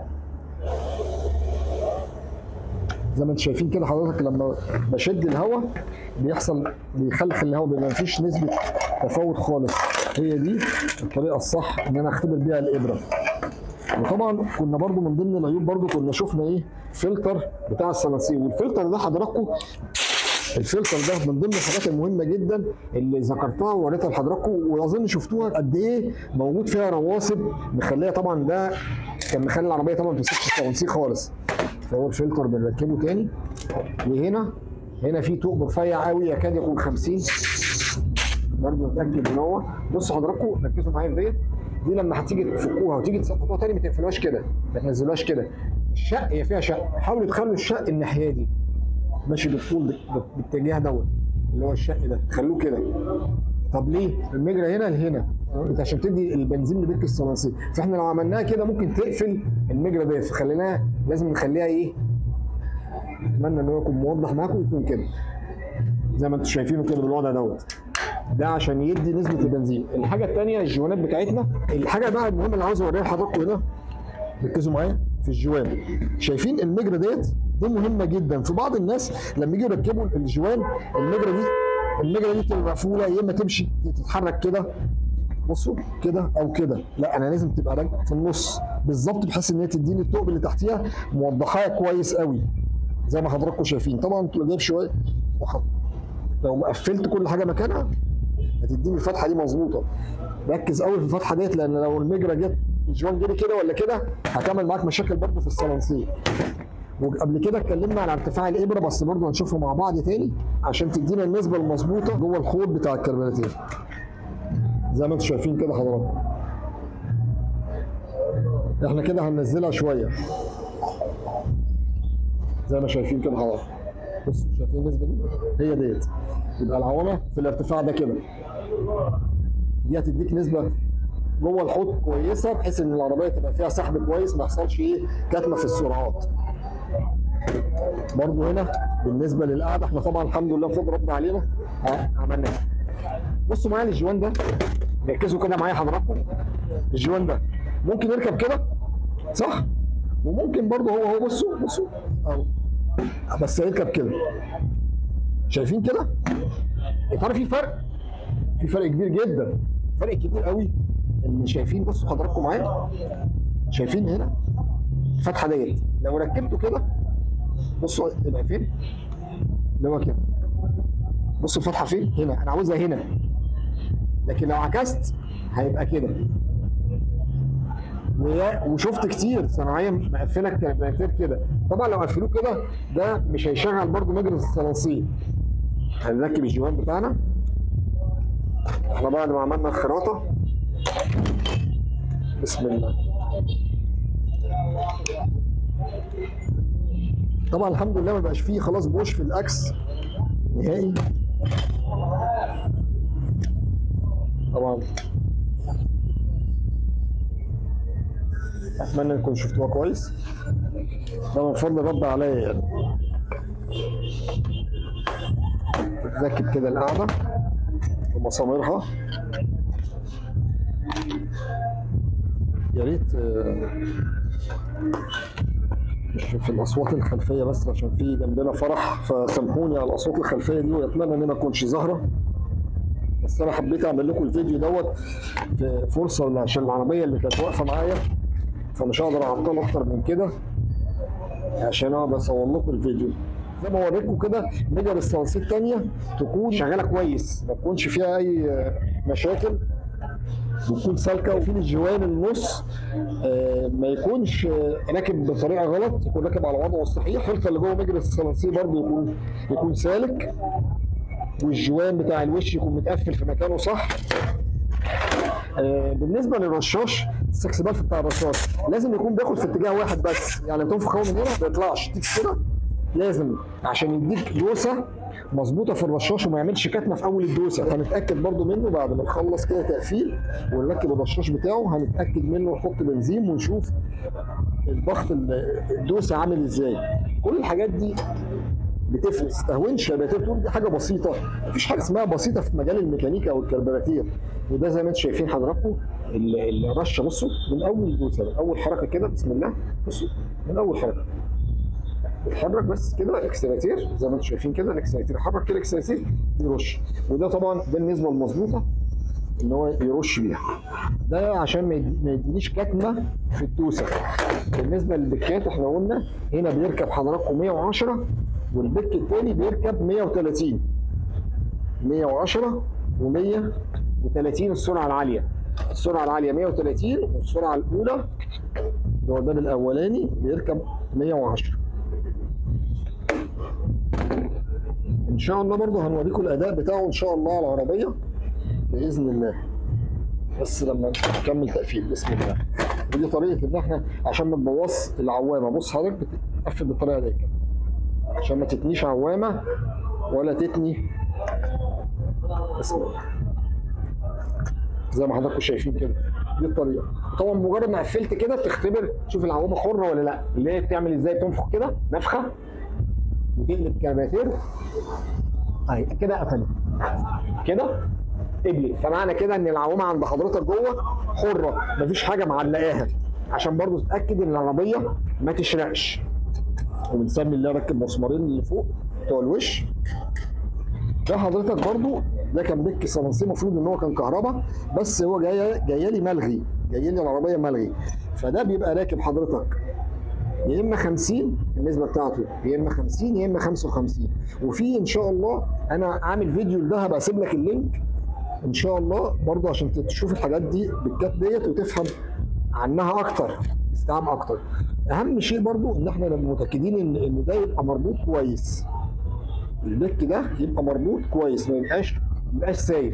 زي ما انتم شايفين كده حضرتك لما بشد الهواء بيحصل بيخلخ الهواء بيبقى مفيش نسبه تفاوت خالص هي دي الطريقه الصح ان انا اختبر بيها الابره وطبعا كنا برضو من ضمن العيوب برضو كنا شفنا ايه فلتر بتاع الصناصير والفلتر ده حضراتكم الفلتر ده من ضمن الحاجات المهمه جدا اللي ذكرتها ووريتها لحضراتكم واظن شفتوها قد ايه موجود فيها رواسب مخليها طبعا ده كان مخلي العربيه طبعا ما تمسكش الصوانسير خالص فهو الفلتر بنركبه تاني وهنا هنا في طوق رفيع قوي يكاد يكون 50 برضه نتاكد ان هو بصوا حضراتكم ركزوا معايا في ديت دي لما هتيجي تفكوها وتيجي تسقطوها تاني ما تقفلوهاش كده ما تنزلوهاش كده الشق هي فيها شق حاولوا تخلوا الشق الناحيه دي ماشي بالطول بال- بالاتجاه دوت اللي هو الشق ده خلوه كده طب ليه؟ المجرى هنا لهنا انت عشان تدي البنزين لبيك الصناصير فاحنا لو عملناها كده ممكن تقفل المجرى ديت فخليناها لازم نخليها ايه؟ اتمنى ان هو يكون موضح معاكم يكون كده زي ما انتم شايفينه كده بالوضع دوت ده عشان يدي نسبه البنزين الحاجه الثانيه الجوانات بتاعتنا الحاجه بقى المهمه اللي عاوز اوريها لحضراتكم هنا ركزوا معايا في الجوان شايفين المجرى ديت دي مهمه جدا في بعض الناس لما يجوا يركبوا الجوان المجرى دي المجرى دي تبقى مقفوله يا اما تمشي تتحرك كده بصوا كده او كده لا انا لازم تبقى راجع في النص بالظبط بحيث ان هي تديني الثقب اللي تحتيها موضحاها كويس قوي زي ما حضراتكم شايفين طبعا انتوا لو جايب شويه وح- لو قفلت كل حاجه مكانها هتديني الفتحه دي مظبوطه ركز قوي في الفتحه ديت لان لو المجرى جت الجوان جري كده ولا كده هتعمل معاك مشاكل برضه في الصلانسير وقبل كده اتكلمنا على ارتفاع الابره بس برضه هنشوفه مع بعض تاني عشان تدينا النسبه المظبوطه جوه الخوض بتاع الكربوناتير زي ما انتم شايفين كده حضراتكم احنا كده هننزلها شويه زي ما شايفين كده حضراتكم بصوا شايفين النسبه دي هي ديت يبقى العوامه في الارتفاع ده كده دي هتديك نسبه جوه الحوض كويسه بحيث ان العربيه تبقى فيها سحب كويس ما يحصلش ايه كتمه في السرعات برضو هنا بالنسبه للقعده احنا طبعا الحمد لله بفضل ربنا علينا ها، عملناها بصوا معايا الجوان ده ركزوا كده معايا حضراتكم الجوان ده ممكن يركب كده صح وممكن برضه هو هو بصوا بصوا اهو بس هيركب كده شايفين كده يا ترى في فرق في فرق كبير جدا فرق كبير قوي ان شايفين بصوا حضراتكم معايا شايفين هنا الفتحه ديت لو ركبته كده بصوا يبقى فين اللي هو كده بصوا الفتحه فين هنا انا عاوزها هنا لكن لو عكست هيبقى كده ويا- وشفت كتير صناعيه مقفله الكربوناتير كده طبعا لو قفلوه كده ده مش هيشغل برضو مجرى الصناصير هنركب الجوان بتاعنا احنا بعد ما عملنا الخراطه بسم الله طبعا الحمد لله ما بقاش فيه خلاص بوش في الاكس نهائي طبعا اتمنى انكم شفتوها كويس ده من فضل رب عليا يعني ركب كده القاعده ومساميرها يا ريت آه، مش في الاصوات الخلفيه بس عشان في جنبنا فرح فسامحوني على الاصوات الخلفيه دي واتمنى ان ما تكونش ظاهره بس انا حبيت اعمل لكم الفيديو دوت في فرصه عشان العربيه اللي كانت واقفه معايا فمش هقدر اعطل اكتر من كده عشان اقدر اصور لكم الفيديو زي ما وريتكم كده مجر الصناصير الثانيه تكون شغاله كويس ما تكونش فيها اي مشاكل وتكون سالكه وفي الجوان النص آه، ما يكونش آه، راكب بطريقه غلط يكون راكب على وضعه الصحيح الفلتر اللي جوه مجرى الصناصير برضه يكون يكون سالك والجوان بتاع الوش يكون متقفل في مكانه صح آه، بالنسبه للرشاش السكس بالف بتاع الرشاش لازم يكون بياخد في اتجاه واحد بس يعني تنفخ هو من هنا ما يطلعش تيجي كده لازم عشان يديك دوسه مظبوطه في الرشاش وما يعملش كتمه في اول الدوسه فنتاكد برضو منه بعد ما نخلص كده تقفيل ونركب الرشاش بتاعه هنتاكد منه ونحط بنزين ونشوف الضغط ال- الدوسه عامل ازاي كل الحاجات دي بتفرق ما تستهونش يا باتر تقول دي حاجه بسيطه مفيش حاجه اسمها بسيطه في مجال الميكانيكا او الكربراتير وده زي ما انتم شايفين حضراتكم ال- الرشه بصوا من اول دوسه من اول حركه كده بسم الله بصوا من اول حركه اتحرك بس كده اكسلاتير زي ما انتم شايفين كده الاكسلاتير حرك كده الاكسلاتير يرش وده طبعا ده النسبه المظبوطه ان هو يرش بيها ده عشان ما يدي- ما يدينيش كتمه في الدوسه بالنسبه للبكات احنا قلنا هنا بيركب حضراتكم 110 والبك الثاني بيركب 130 110 و130 السرعه العاليه السرعه العاليه 130 والسرعه الاولى اللي هو الباب الاولاني بيركب 110 ان شاء الله برضه هنوريكم الاداء بتاعه ان شاء الله على العربيه باذن الله بس لما نكمل تقفيل بسم الله ودي طريقه ان احنا عشان ما تبوظ العوامه بص حضرتك بتقفل بالطريقه دي كده عشان ما تتنيش عوامه ولا تتني بسم الله زي ما حضراتكم شايفين كده دي الطريقه طبعا مجرد ما قفلت كده بتختبر تشوف العوامه حره ولا لا اللي هي بتعمل ازاي تنفخ كده نفخه وتقلب كرباتير اهي كده قفلت كده قبلت فمعنى كده ان العوامه عند حضرتك جوه حره مفيش حاجه معلقاها عشان برضو تتاكد ان العربيه ما تشرقش وبنسمي اللي ركب مسمارين اللي فوق بتوع الوش ده حضرتك برضو ده كان بك صناصير المفروض ان هو كان كهرباء بس هو جاي جاي لي ملغي جاي لي العربيه ملغي فده بيبقى راكب حضرتك يا اما 50 النسبه بتاعته يا اما 50 يا اما 55 وفي ان شاء الله انا عامل فيديو لده هبقى اسيب لك اللينك ان شاء الله برضه عشان تشوف الحاجات دي بالكات ديت وتفهم عنها اكتر استيعاب اكتر اهم شيء برضه ان احنا نبقى متاكدين ان ان ده يبقى مربوط كويس البك ده يبقى مربوط كويس ما يبقاش ما يبقاش سايب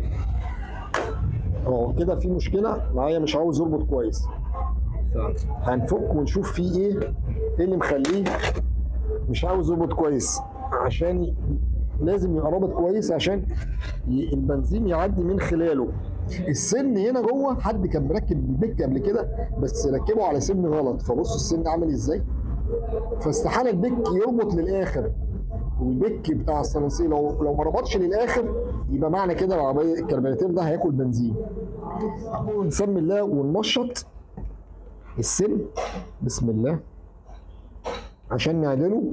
اه كده في مشكله معايا مش عاوز يربط كويس هنفك ونشوف فيه ايه ايه اللي مخليه مش عاوز يربط كويس عشان ي- لازم يبقى رابط كويس عشان ي- البنزين يعدي من خلاله السن هنا جوه حد كان مركب البك قبل كده بس ركبه على سن غلط فبصوا السن عامل ازاي فاستحاله البك يربط للاخر والبك بتاع الصناصير لو لو ما ربطش للاخر يبقى معنى كده العربيه الكربيراتير ده هياكل بنزين ونسمي الله وننشط السن بسم الله عشان نعدله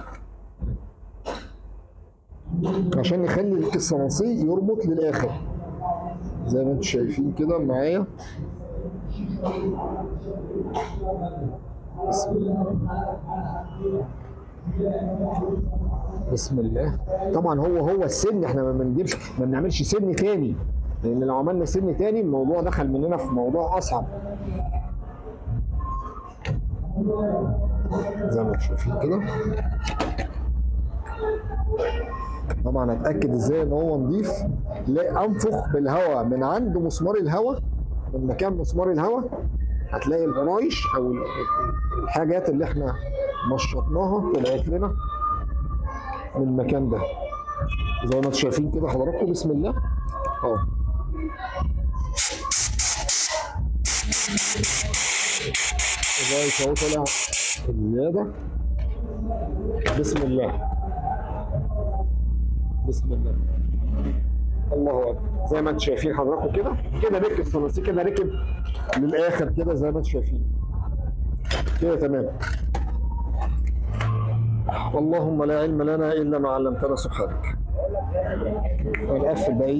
عشان نخلي الصناصير يربط للاخر زي ما انتم شايفين كده معايا بسم الله بسم الله طبعا هو هو السن احنا ما بنجيبش ما بنعملش سن تاني لان لو عملنا سن تاني الموضوع دخل مننا في موضوع اصعب زي ما انتم شايفين كده طبعا اتاكد ازاي ان هو نضيف لا انفخ بالهواء من عند مسمار الهواء من مكان مسمار الهواء هتلاقي الفرايش او ال- الحاجات اللي احنا نشطناها طلعت لنا من المكان ده زي ما انتم شايفين كده حضراتكم بسم الله اهو لغايه اهو طلع الزياده بسم الله بسم الله الله اكبر زي ما انتم شايفين حضراتكم كده كده ركب الصناصير كده ركب للاخر كده زي ما انتم شايفين كده تمام اللهم لا علم لنا الا ما علمتنا سبحانك هنقفل بقيه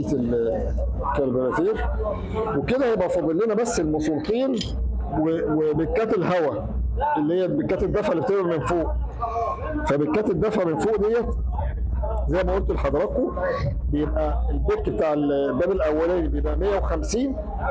الكربوراتير وكده يبقى فاضل لنا بس الماسورتين و- وبكات الهواء اللي هي بكات الدفع اللي بتبقى من فوق فبكات الدفع من فوق ديت زي ما قلت لحضراتكم بيبقى البيك بتاع الباب الاولاني بيبقى 150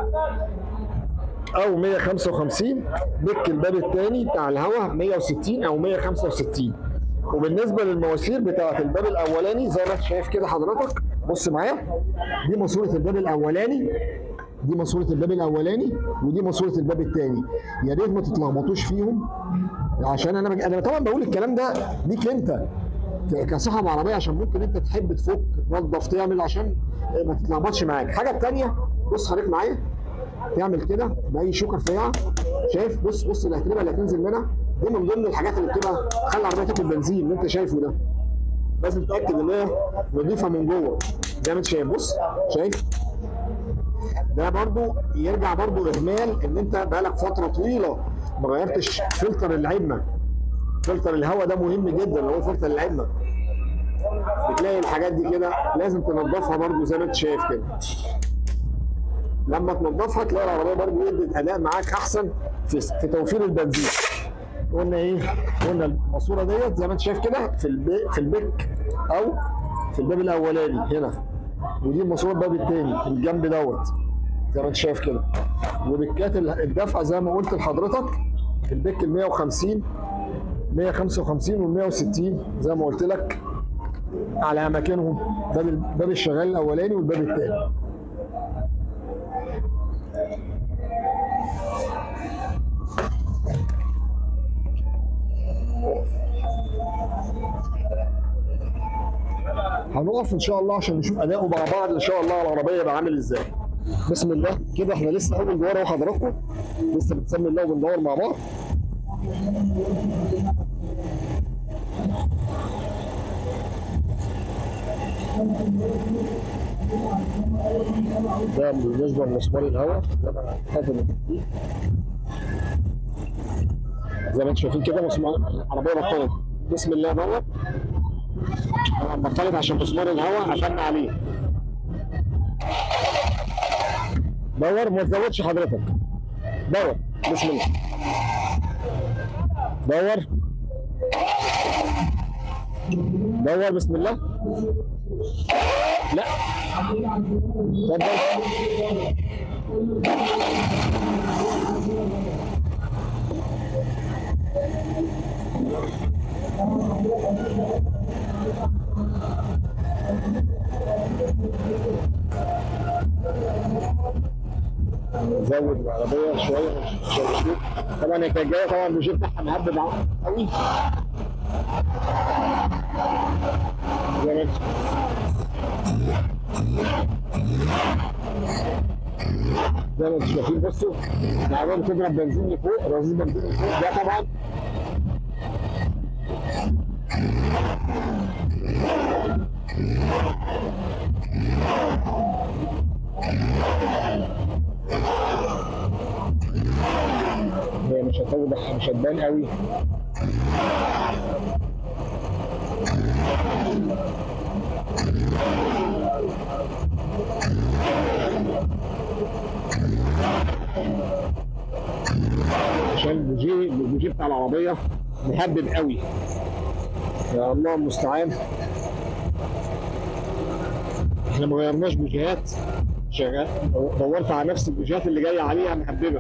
او 155 بيك الباب الثاني بتاع الهواء 160 او 165 وبالنسبه للمواسير بتاعه الباب الاولاني زي ما انت شايف كده حضرتك بص معايا دي ماسوره الباب الاولاني دي ماسوره الباب الاولاني ودي ماسوره الباب الثاني يا ريت ما تتلخبطوش فيهم عشان انا بج... انا طبعا بقول الكلام ده ليك انت ك- كصاحب عربيه عشان ممكن انت تحب تفك تنظف تعمل عشان ما تتلخبطش معاك الحاجه الثانيه بص حضرتك معايا تعمل كده باي شوكه رفيعه شايف بص بص الاتربه اللي هتنزل منها دي من ضمن الحاجات اللي بتبقى تخلي العربيه تاكل بنزين اللي انت شايفه ده لازم تتاكد ان هي نظيفه من جوه زي ما انت شايف بص شايف ده برضو يرجع برضو اهمال ان انت بقالك فتره طويله ما غيرتش فلتر العمه فلتر الهواء ده مهم جدا اللي هو فلتر العمه بتلاقي الحاجات دي كده لازم تنضفها برضو زي ما انت شايف كده لما تنضفها تلاقي العربيه برضو ادت اداء معاك احسن في في توفير البنزين قلنا ايه قلنا الماسوره ديت زي ما انت شايف كده في البي في البيك او في الباب الاولاني هنا ودي الماسوره الباب الثاني الجنب دوت زي ما انت شايف كده وبكات ال- الدفع زي ما قلت لحضرتك البيك ال 150 155 وال 160 زي ما قلت لك على اماكنهم باب ال- باب الشغال الاولاني والباب الثاني هنقف ان شاء الله عشان نشوف اداؤه مع بعض ان شاء الله على العربيه يبقى عامل ازاي بسم الله كده احنا لسه اول دوره اهو حضراتكم لسه بنسمي الله وبندور مع بعض ده بالنسبه لمسمار الهواء ده انا حاطط فيه. زي ما انتم شايفين كده مسمار العربيه بطلت بسم الله دوت طبعا بطلت عشان مسمار الهواء قفلنا عليه دور ما تزودش حضرتك دور بسم الله دور دور بسم الله لا اتفضل زود العربيه شويه عشان نشوف طبعا هي كانت جايه طبعا البوجيه بتاعها مهبب قوي زي ما انت زي ما انتم شايفين بصوا العربيه بتضرب بنزين لفوق رصيد بنزين لفوق ده طبعا هي مش هتوضح مش هتبان قوي عشان البوجيه البوجيه بتاع العربيه مهبب قوي يا الله المستعان احنا ما غيرناش بوجيهات شغال دورت على نفس البوجيهات اللي جايه عليها مهببه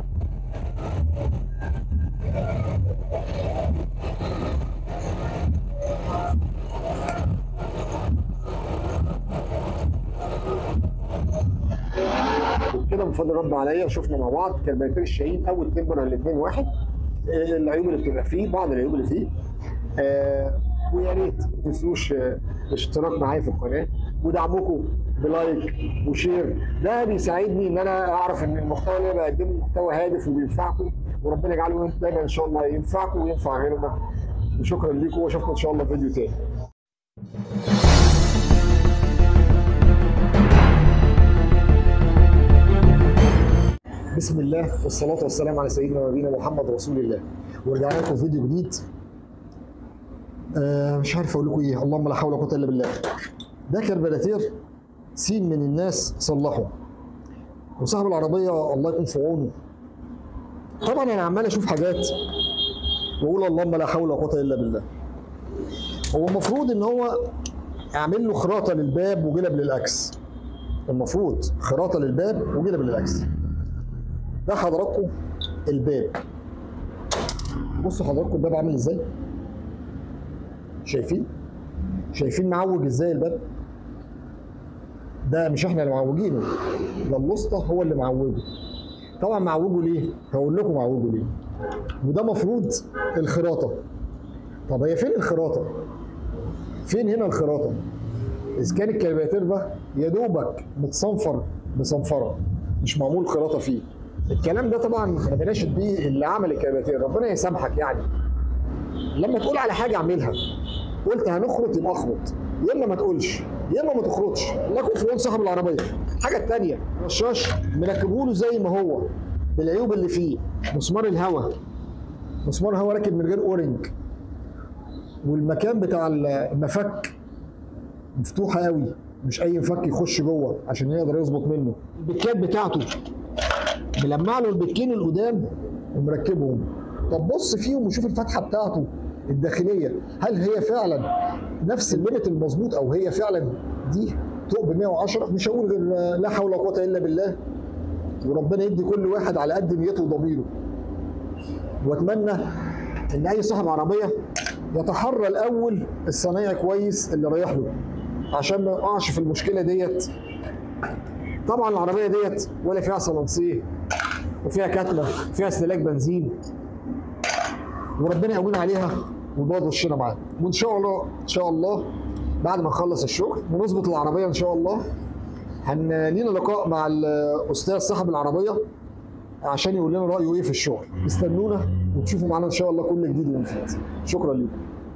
كده من فضل رب عليا شفنا مع بعض كربيراتير الشاهين او التمبر الاثنين واحد آه، العيوب اللي بتبقى فيه بعض العيوب اللي فيه آه ويا ريت ما تنسوش آه، الاشتراك معايا في القناه ودعمكم بلايك وشير ده بيساعدني ان انا اعرف ان المحتوى اللي انا بقدمه محتوى هادف وبينفعكم وربنا يجعله دايما ان شاء الله ينفعكم وينفع غيرنا وشكرا لكم واشوفكم ان شاء الله في فيديو تاني بسم الله والصلاة والسلام على سيدنا ونبينا محمد رسول الله ورجعنا لكم فيديو جديد آه مش عارف اقول لكم ايه اللهم لا حول ولا قوة الا بالله ده كربلاتير سين من الناس صلحه وصاحب العربية الله يكون في عونه طبعا انا عمال اشوف حاجات واقول اللهم لا حول ولا قوه الا بالله هو المفروض ان هو اعمل له خراطه للباب وجلب للاكس المفروض خراطه للباب وجلب للاكس ده حضراتكم الباب بصوا حضراتكم الباب عامل ازاي شايفين شايفين معوج ازاي الباب ده مش احنا اللي معوجينه ده الوسطى هو اللي معوجه طبعا معوجه ليه هقول لكم معوجه ليه وده مفروض الخراطه طب هي فين الخراطه فين هنا الخراطه اذا كان الكربياتير ده يا دوبك متصنفر بصنفره مش معمول خراطه فيه الكلام ده طبعا ما بناشد بيه اللي عمل الكربياتير ربنا يسامحك يعني لما تقول على حاجه اعملها قلت هنخرط يبقى اخرط يا اما ما تقولش يا اما ما تخرطش لكن في عون صاحب العربيه الحاجه الثانيه الرشاش مركبه له زي ما هو بالعيوب اللي فيه مسمار الهواء مسمار الهواء راكب من غير اورنج والمكان بتاع المفك مفتوحه قوي مش اي مفك يخش جوه عشان يقدر يظبط منه البكات بتاعته ملمع له البكين القدام ومركبهم طب بص فيهم وشوف الفتحه بتاعته الداخليه هل هي فعلا نفس الليمت المظبوط او هي فعلا دي ثقب 110 مش هقول غير لا حول ولا قوه الا بالله وربنا يدي كل واحد على قد نيته وضميره واتمنى ان اي صاحب عربيه يتحرى الاول الصنايعي كويس اللي رايح له عشان ما يقعش في المشكله ديت طبعا العربيه ديت ولا فيها صلانسيه وفيها كتمه وفيها استهلاك بنزين وربنا يقوينا عليها ويبوظ وشنا معاها وان شاء الله ان شاء الله بعد ما نخلص الشغل ونظبط العربيه ان شاء الله هن لينا لقاء مع الاستاذ صاحب العربيه عشان يقول لنا رايه ايه في الشغل استنونا وتشوفوا معانا ان شاء الله كل جديد ومفيد شكرا لكم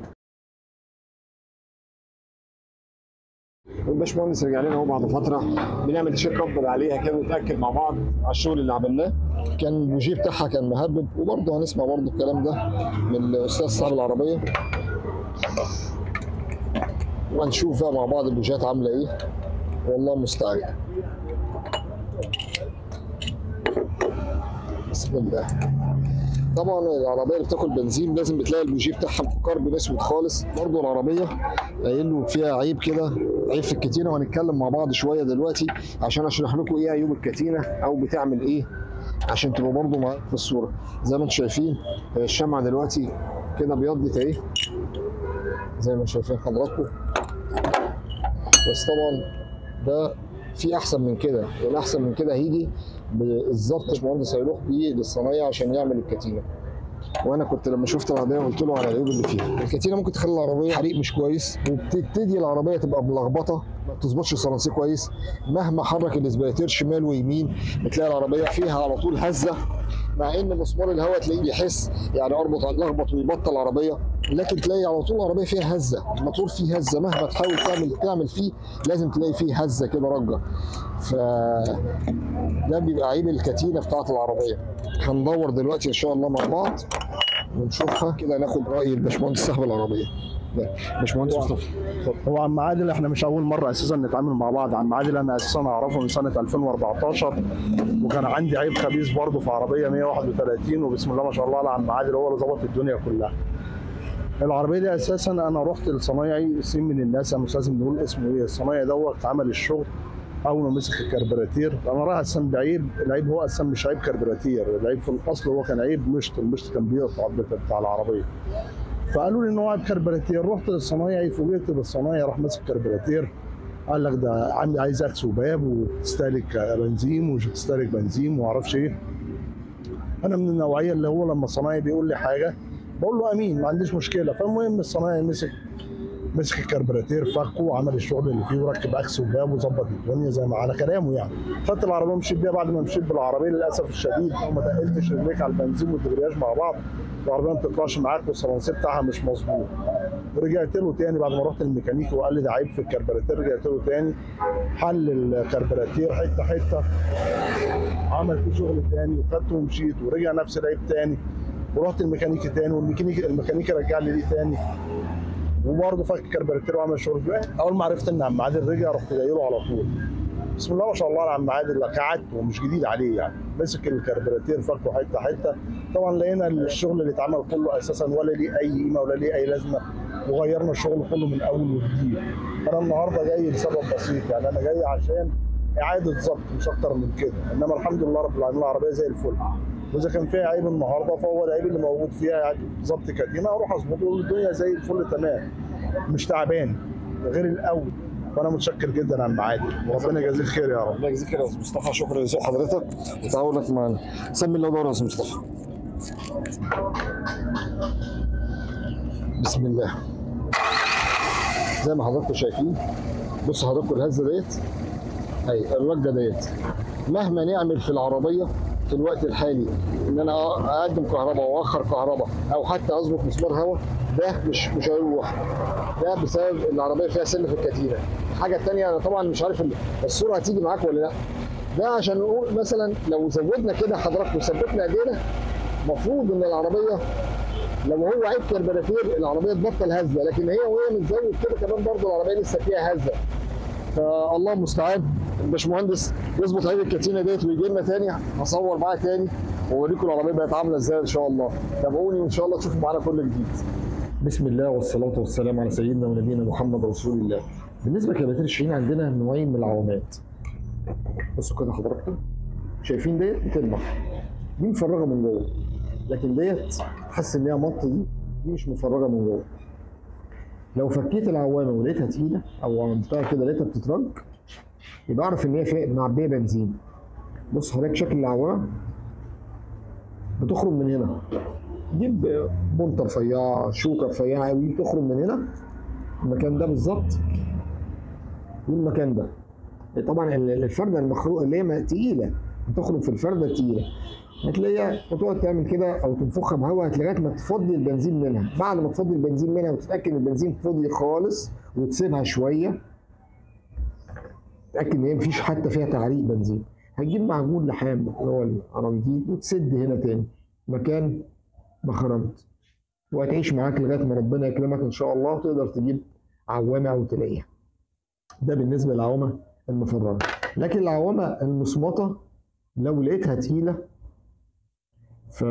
الباشمهندس رجع لنا اهو بعد فتره بنعمل تشيك اب عليها كده ونتاكد مع بعض على الشغل اللي عملناه كان البوجيه بتاعها كان مهبب وبرضه هنسمع برضه الكلام ده من الاستاذ صاحب العربيه وهنشوف بقى مع بعض البوجيات عامله ايه والله المستعان بسم الله طبعا العربيه اللي بتاكل بنزين لازم بتلاقي البوجيه بتاعها مكرب اسود خالص برضه العربيه قايل له فيها عيب كده عيب في الكتينه وهنتكلم مع بعض شويه دلوقتي عشان اشرح لكم ايه عيوب الكتينه او بتعمل ايه عشان تبقوا برضه معايا في الصوره زي ما انتم شايفين الشمعه دلوقتي كده بيضت اهي زي ما شايفين حضراتكم بس طبعا ده في احسن من كده والاحسن من كده هيجي بالظبط باشمهندس هيروح بيه للصنايع عشان يعمل الكتينه وانا كنت لما شفت العربيه قلت له على العيوب اللي فيها الكتينه ممكن تخلي العربيه حريق مش كويس وبتبتدي العربيه تبقى ملخبطه ما بتظبطش الصلانسيه كويس مهما حرك الاسبريتير شمال ويمين بتلاقي العربيه فيها على طول هزه مع ان مسمار الهواء تلاقيه بيحس يعني اربط لخبط ويبطل العربيه لكن تلاقي على طول العربيه فيها هزه الموتور فيه هزه مهما تحاول تعمل تعمل فيه لازم تلاقي فيه هزه كده رجه ف ده بيبقى عيب الكتينه بتاعت العربيه هندور دلوقتي ان شاء الله مع بعض ونشوفها كده ناخد راي الباشمهندس صاحب العربيه ده باشمهندس مصطفى هو عم عادل احنا مش اول مره اساسا نتعامل مع بعض عم عادل انا اساسا اعرفه من سنه 2014 وكان عندي عيب خبيث برضه في عربيه 131 وبسم الله ما شاء الله عم عادل هو اللي ظبط الدنيا كلها العربيه دي اساسا انا رحت لصنايعي سين من الناس مش لازم نقول اسمه ايه الصنايعي دوت عمل الشغل اول ما مسك الكربراتير انا رايح اساسا بعيب العيب هو اساسا مش عيب كربراتير العيب في الاصل هو كان عيب مشط المشط كان بيقطع بتاع العربيه فقالوا لي ان هو عيب كربراتير رحت للصنايعي فوجئت بالصنايعي راح ماسك كربراتير قال لك ده عندي عايز اكس وباب وتستهلك بنزين ومش بتستهلك بنزين وما اعرفش ايه انا من النوعيه اللي هو لما الصنايعي بيقول لي حاجه بقول له امين ما عنديش مشكله فالمهم الصنايعي مسك مسك الكربراتير فكه وعمل الشغل اللي فيه وركب اكس وباب وظبط الدنيا زي ما على كلامه يعني خدت العربيه ومشيت بيها بعد ما مشيت بالعربيه للاسف الشديد وما تقلتش رجليك على البنزين والدبرياج مع بعض العربيه ما بتطلعش معاك والصلانسيه بتاعها مش مظبوط رجعت له تاني بعد ما رحت للميكانيكي وقال لي ده عيب في الكربراتير رجعت له تاني حل الكربراتير حته حته عمل فيه شغل تاني وخدته ومشيت ورجع نفس العيب تاني ورحت الميكانيكي تاني والميكانيكي الميكانيكي رجع لي دي تاني وبرضه فك الكربراتير وعمل شغل فيه اول ما عرفت ان عم عادل رجع رحت جاي له على طول بسم الله ما شاء الله على عم عادل قعدت ومش جديد عليه يعني مسك الكربراتير فكه حته حته طبعا لقينا الشغل اللي اتعمل كله اساسا ولا ليه اي قيمه ولا ليه اي لازمه وغيرنا الشغل كله من اول وجديد انا النهارده جاي لسبب بسيط يعني انا جاي عشان اعاده ضبط مش اكتر من كده انما الحمد لله رب العالمين العربيه زي الفل واذا كان فيها عيب النهارده فهو العيب اللي موجود فيها يعني ضبط كاتينه اروح اظبطه والدنيا زي الفل تمام مش تعبان غير الاول فانا متشكر جدا عن معادي وربنا يجازيه الخير يا رب الله يجزيك خير يا استاذ مصطفى شكرا لذوق حضرتك وتعاونك معنا سمي الله دور يا استاذ مصطفى بسم الله زي ما حضراتكم شايفين بصوا حضراتكم الهزه ديت اهي الرجه ديت مهما نعمل في العربيه في الوقت الحالي ان انا اقدم كهرباء واخر كهرباء او حتى اظبط مسمار هواء ده مش مش هيروح ده بسبب العربيه فيها سن في الكتينه الحاجه الثانيه انا طبعا مش عارف ال- الصوره هتيجي معاك ولا لا ده عشان نقول مثلا لو زودنا كده حضراتكم وثبتنا ايدينا المفروض ان العربيه لو هو عيب كربراتير العربيه تبطل هزه لكن هي وهي متزود كده كمان برضه العربيه لسه فيها هزه فالله المستعان الباشمهندس يظبط عيب الكتينه ديت ويجي لنا تاني هصور معاه تاني واوريكم العربيه بقت عامله ازاي ان شاء الله تابعوني وان شاء الله تشوفوا معانا كل جديد بسم الله والصلاه والسلام على سيدنا ونبينا محمد رسول الله بالنسبه لكباتير الشاهين عندنا نوعين من العوامات بصوا كده حضراتكم شايفين ديت بتلمح دي مفرغه من جوه لكن ديت تحس ان هي مط دي دي مش مفرغه من جوه لو فكيت العوامه ولقيتها تقيله او عملتها كده لقيتها بتترج يبقى اعرف ان هي فيها معبيه بنزين بص حضرتك شكل العوامه بتخرج من هنا جيب بنطه رفيعه شوكه رفيعه قوي تخرج من هنا المكان ده بالظبط والمكان ده طبعا ال- الفرده المخروقه اللي هي تقيله بتخرج في الفرده التقيله هتلاقيها وتقعد تعمل كده او تنفخها بهواء لغايه ما تفضي البنزين منها بعد ما تفضي البنزين منها وتتاكد ان البنزين فضي خالص وتسيبها شويه تتاكد ان هي مفيش حتى فيها تعريق بنزين هتجيب معجون لحام اللي هو الارانجيل وتسد هنا تاني مكان ما خرمت وهتعيش معاك لغايه ما ربنا يكرمك ان شاء الله وتقدر تجيب عوامه او تلاقيها ده بالنسبه للعوامه المفرغه لكن العوامه المصمطه لو لقيتها تقيله ف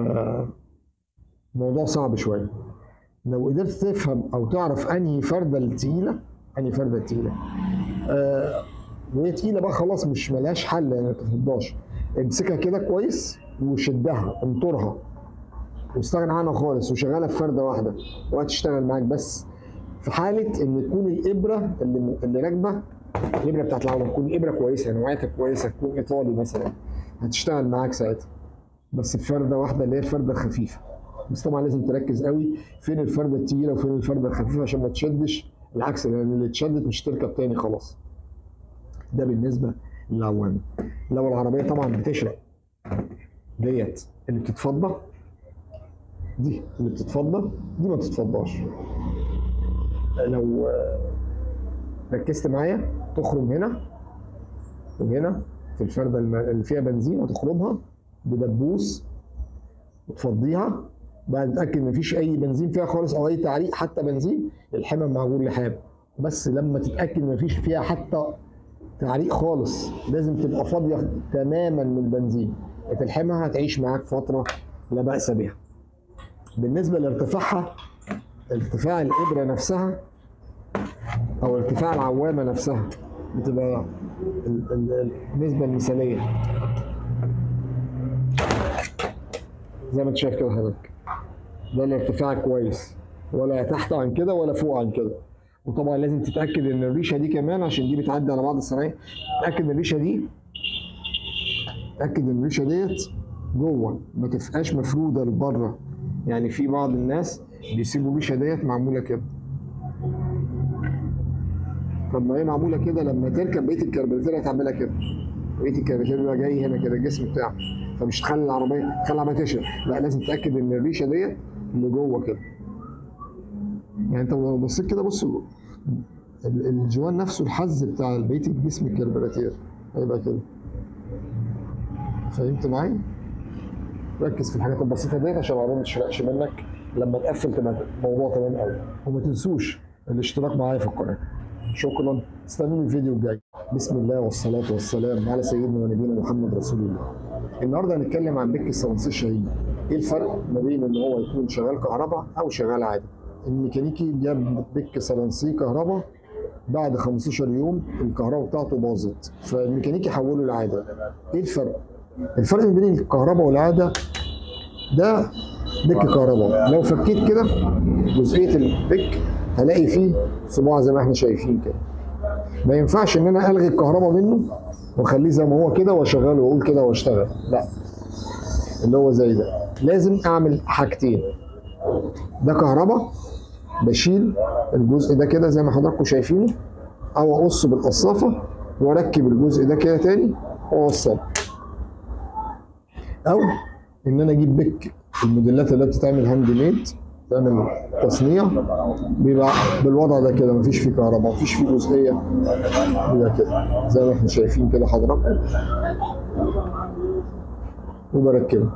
الموضوع صعب شويه لو قدرت تفهم او تعرف انهي فرده التقيله انهي فرده التقيله آه وهي تقيله بقى خلاص مش ملهاش حل يعني ما تفضاش امسكها كده كويس وشدها انطرها واستغنى عنها خالص وشغلها في فرده واحده وهتشتغل معاك بس في حاله ان تكون الابره اللي اللي راكبه الابره بتاعت العوامه تكون ابره كويسه نوعيتها كويسه تكون ايطالي مثلا هتشتغل معاك ساعتها بس بفرده واحده اللي هي الفرده الخفيفه بس طبعا لازم تركز قوي فين الفرده التقيله وفين الفرده الخفيفه عشان ما تشدش العكس لان اللي اتشدت مش تركب تاني خلاص ده بالنسبه للعوامه لو العربيه طبعا بتشرق ديت اللي بتتفضى دي اللي بتتفضى دي ما تتفضاش لو آه، ركزت معايا تخرم هنا وهنا في الفرده الم- اللي فيها بنزين وتخرمها بدبوس وتفضيها بعد تتاكد ان مفيش اي بنزين فيها خالص او اي تعريق حتى بنزين الحمى معجون لحام بس لما تتاكد ان مفيش فيها حتى تعريق خالص لازم تبقى فاضيه تماما من البنزين الحمى هتعيش معاك فتره لا باس بها بالنسبه لارتفاعها ارتفاع الابره نفسها او ارتفاع العوامه نفسها بتبقى ال- ال- النسبه المثاليه زي ما انت شايف كده حضرتك ده الارتفاع كويس ولا تحت عن كده ولا فوق عن كده وطبعا لازم تتاكد ان الريشه دي كمان عشان دي بتعدي على بعض الصنايع تاكد ان الريشه دي تاكد ان الريشه ديت جوه ما تبقاش مفروده لبره يعني في بعض الناس بيسيبوا الريشه ديت معموله كده طب ما هي معموله كده لما تركب بقيه الكربوراتير هتعملها كده بقيه الكربوراتير بيبقى جاي هنا كده الجسم بتاعه فمش تخلي العربيه تخلي العربيه تشرب لا لازم تتاكد ان الريشه ديت اللي جوه كده يعني انت لو بصيت كده بص ال- الجوان نفسه الحز بتاع بقيه الجسم الكربوراتير هيبقى كده فهمت معايا؟ ركز في الحاجات البسيطه ديت عشان العربيه ما تشرقش منك لما تقفل تبقى الموضوع تمام قوي وما تنسوش الاشتراك معايا في القناه شكرا استنوني الفيديو الجاي بسم الله والصلاة والسلام على سيدنا ونبينا محمد رسول الله النهارده هنتكلم عن بك الصلصيه الشهيد ايه الفرق ما بين ان هو يكون شغال كهرباء او شغال عادي الميكانيكي جاب بك صلنسي كهرباء بعد 15 يوم الكهرباء بتاعته باظت فالميكانيكي حوله لعاده ايه الفرق الفرق ما بين الكهرباء والعاده ده بك كهرباء لو فكيت كده جزئيه البك هلاقي فيه صباع زي ما احنا شايفين كده ما ينفعش ان انا الغي الكهرباء منه واخليه زي ما هو كده واشغله واقول كده واشتغل لا اللي هو زي ده لازم اعمل حاجتين ده كهرباء بشيل الجزء ده كده زي ما حضراتكم شايفينه او اقصه بالقصافه واركب الجزء ده كده تاني واوصله او ان انا اجيب بك الموديلات اللي بتتعمل هاند ميد تعمل تصنيع بيبقى بالوضع ده كده مفيش فيه كهرباء مفيش فيه جزئيه بيبقى كده زي ما احنا شايفين كده حضراتكم وبركبه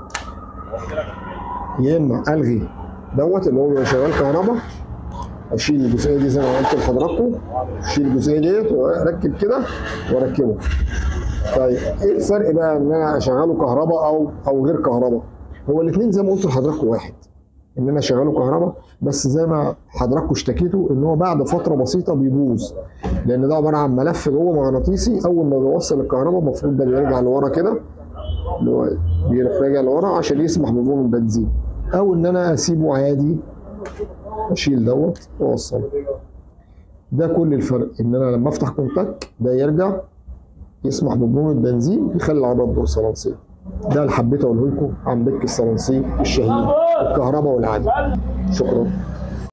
يا اما الغي دوت اللي هو بيبقى شغال كهرباء اشيل الجزئيه دي زي ما قلت لحضراتكم اشيل الجزئيه ديت واركب كده واركبه طيب ايه الفرق بقى ان انا اشغله كهرباء او او غير كهرباء هو الاثنين زي ما قلت لحضراتكم واحد ان انا اشغله كهرباء بس زي ما حضراتكم اشتكيتوا ان هو بعد فتره بسيطه بيبوظ لان ده عباره عن ملف جوه مغناطيسي اول ما بيوصل الكهرباء المفروض ده بيرجع لورا كده اللي هو بيروح راجع لورا عشان يسمح بفول البنزين او ان انا اسيبه عادي اشيل دوت واوصله ده كل الفرق ان انا لما افتح كونتاك ده يرجع يسمح بمرور البنزين يخلي العربيه تدور صلنسيه ده اللي حبيت اقوله لكم عن بك الصلنسي الشهيد الكهرباء والعادي شكرا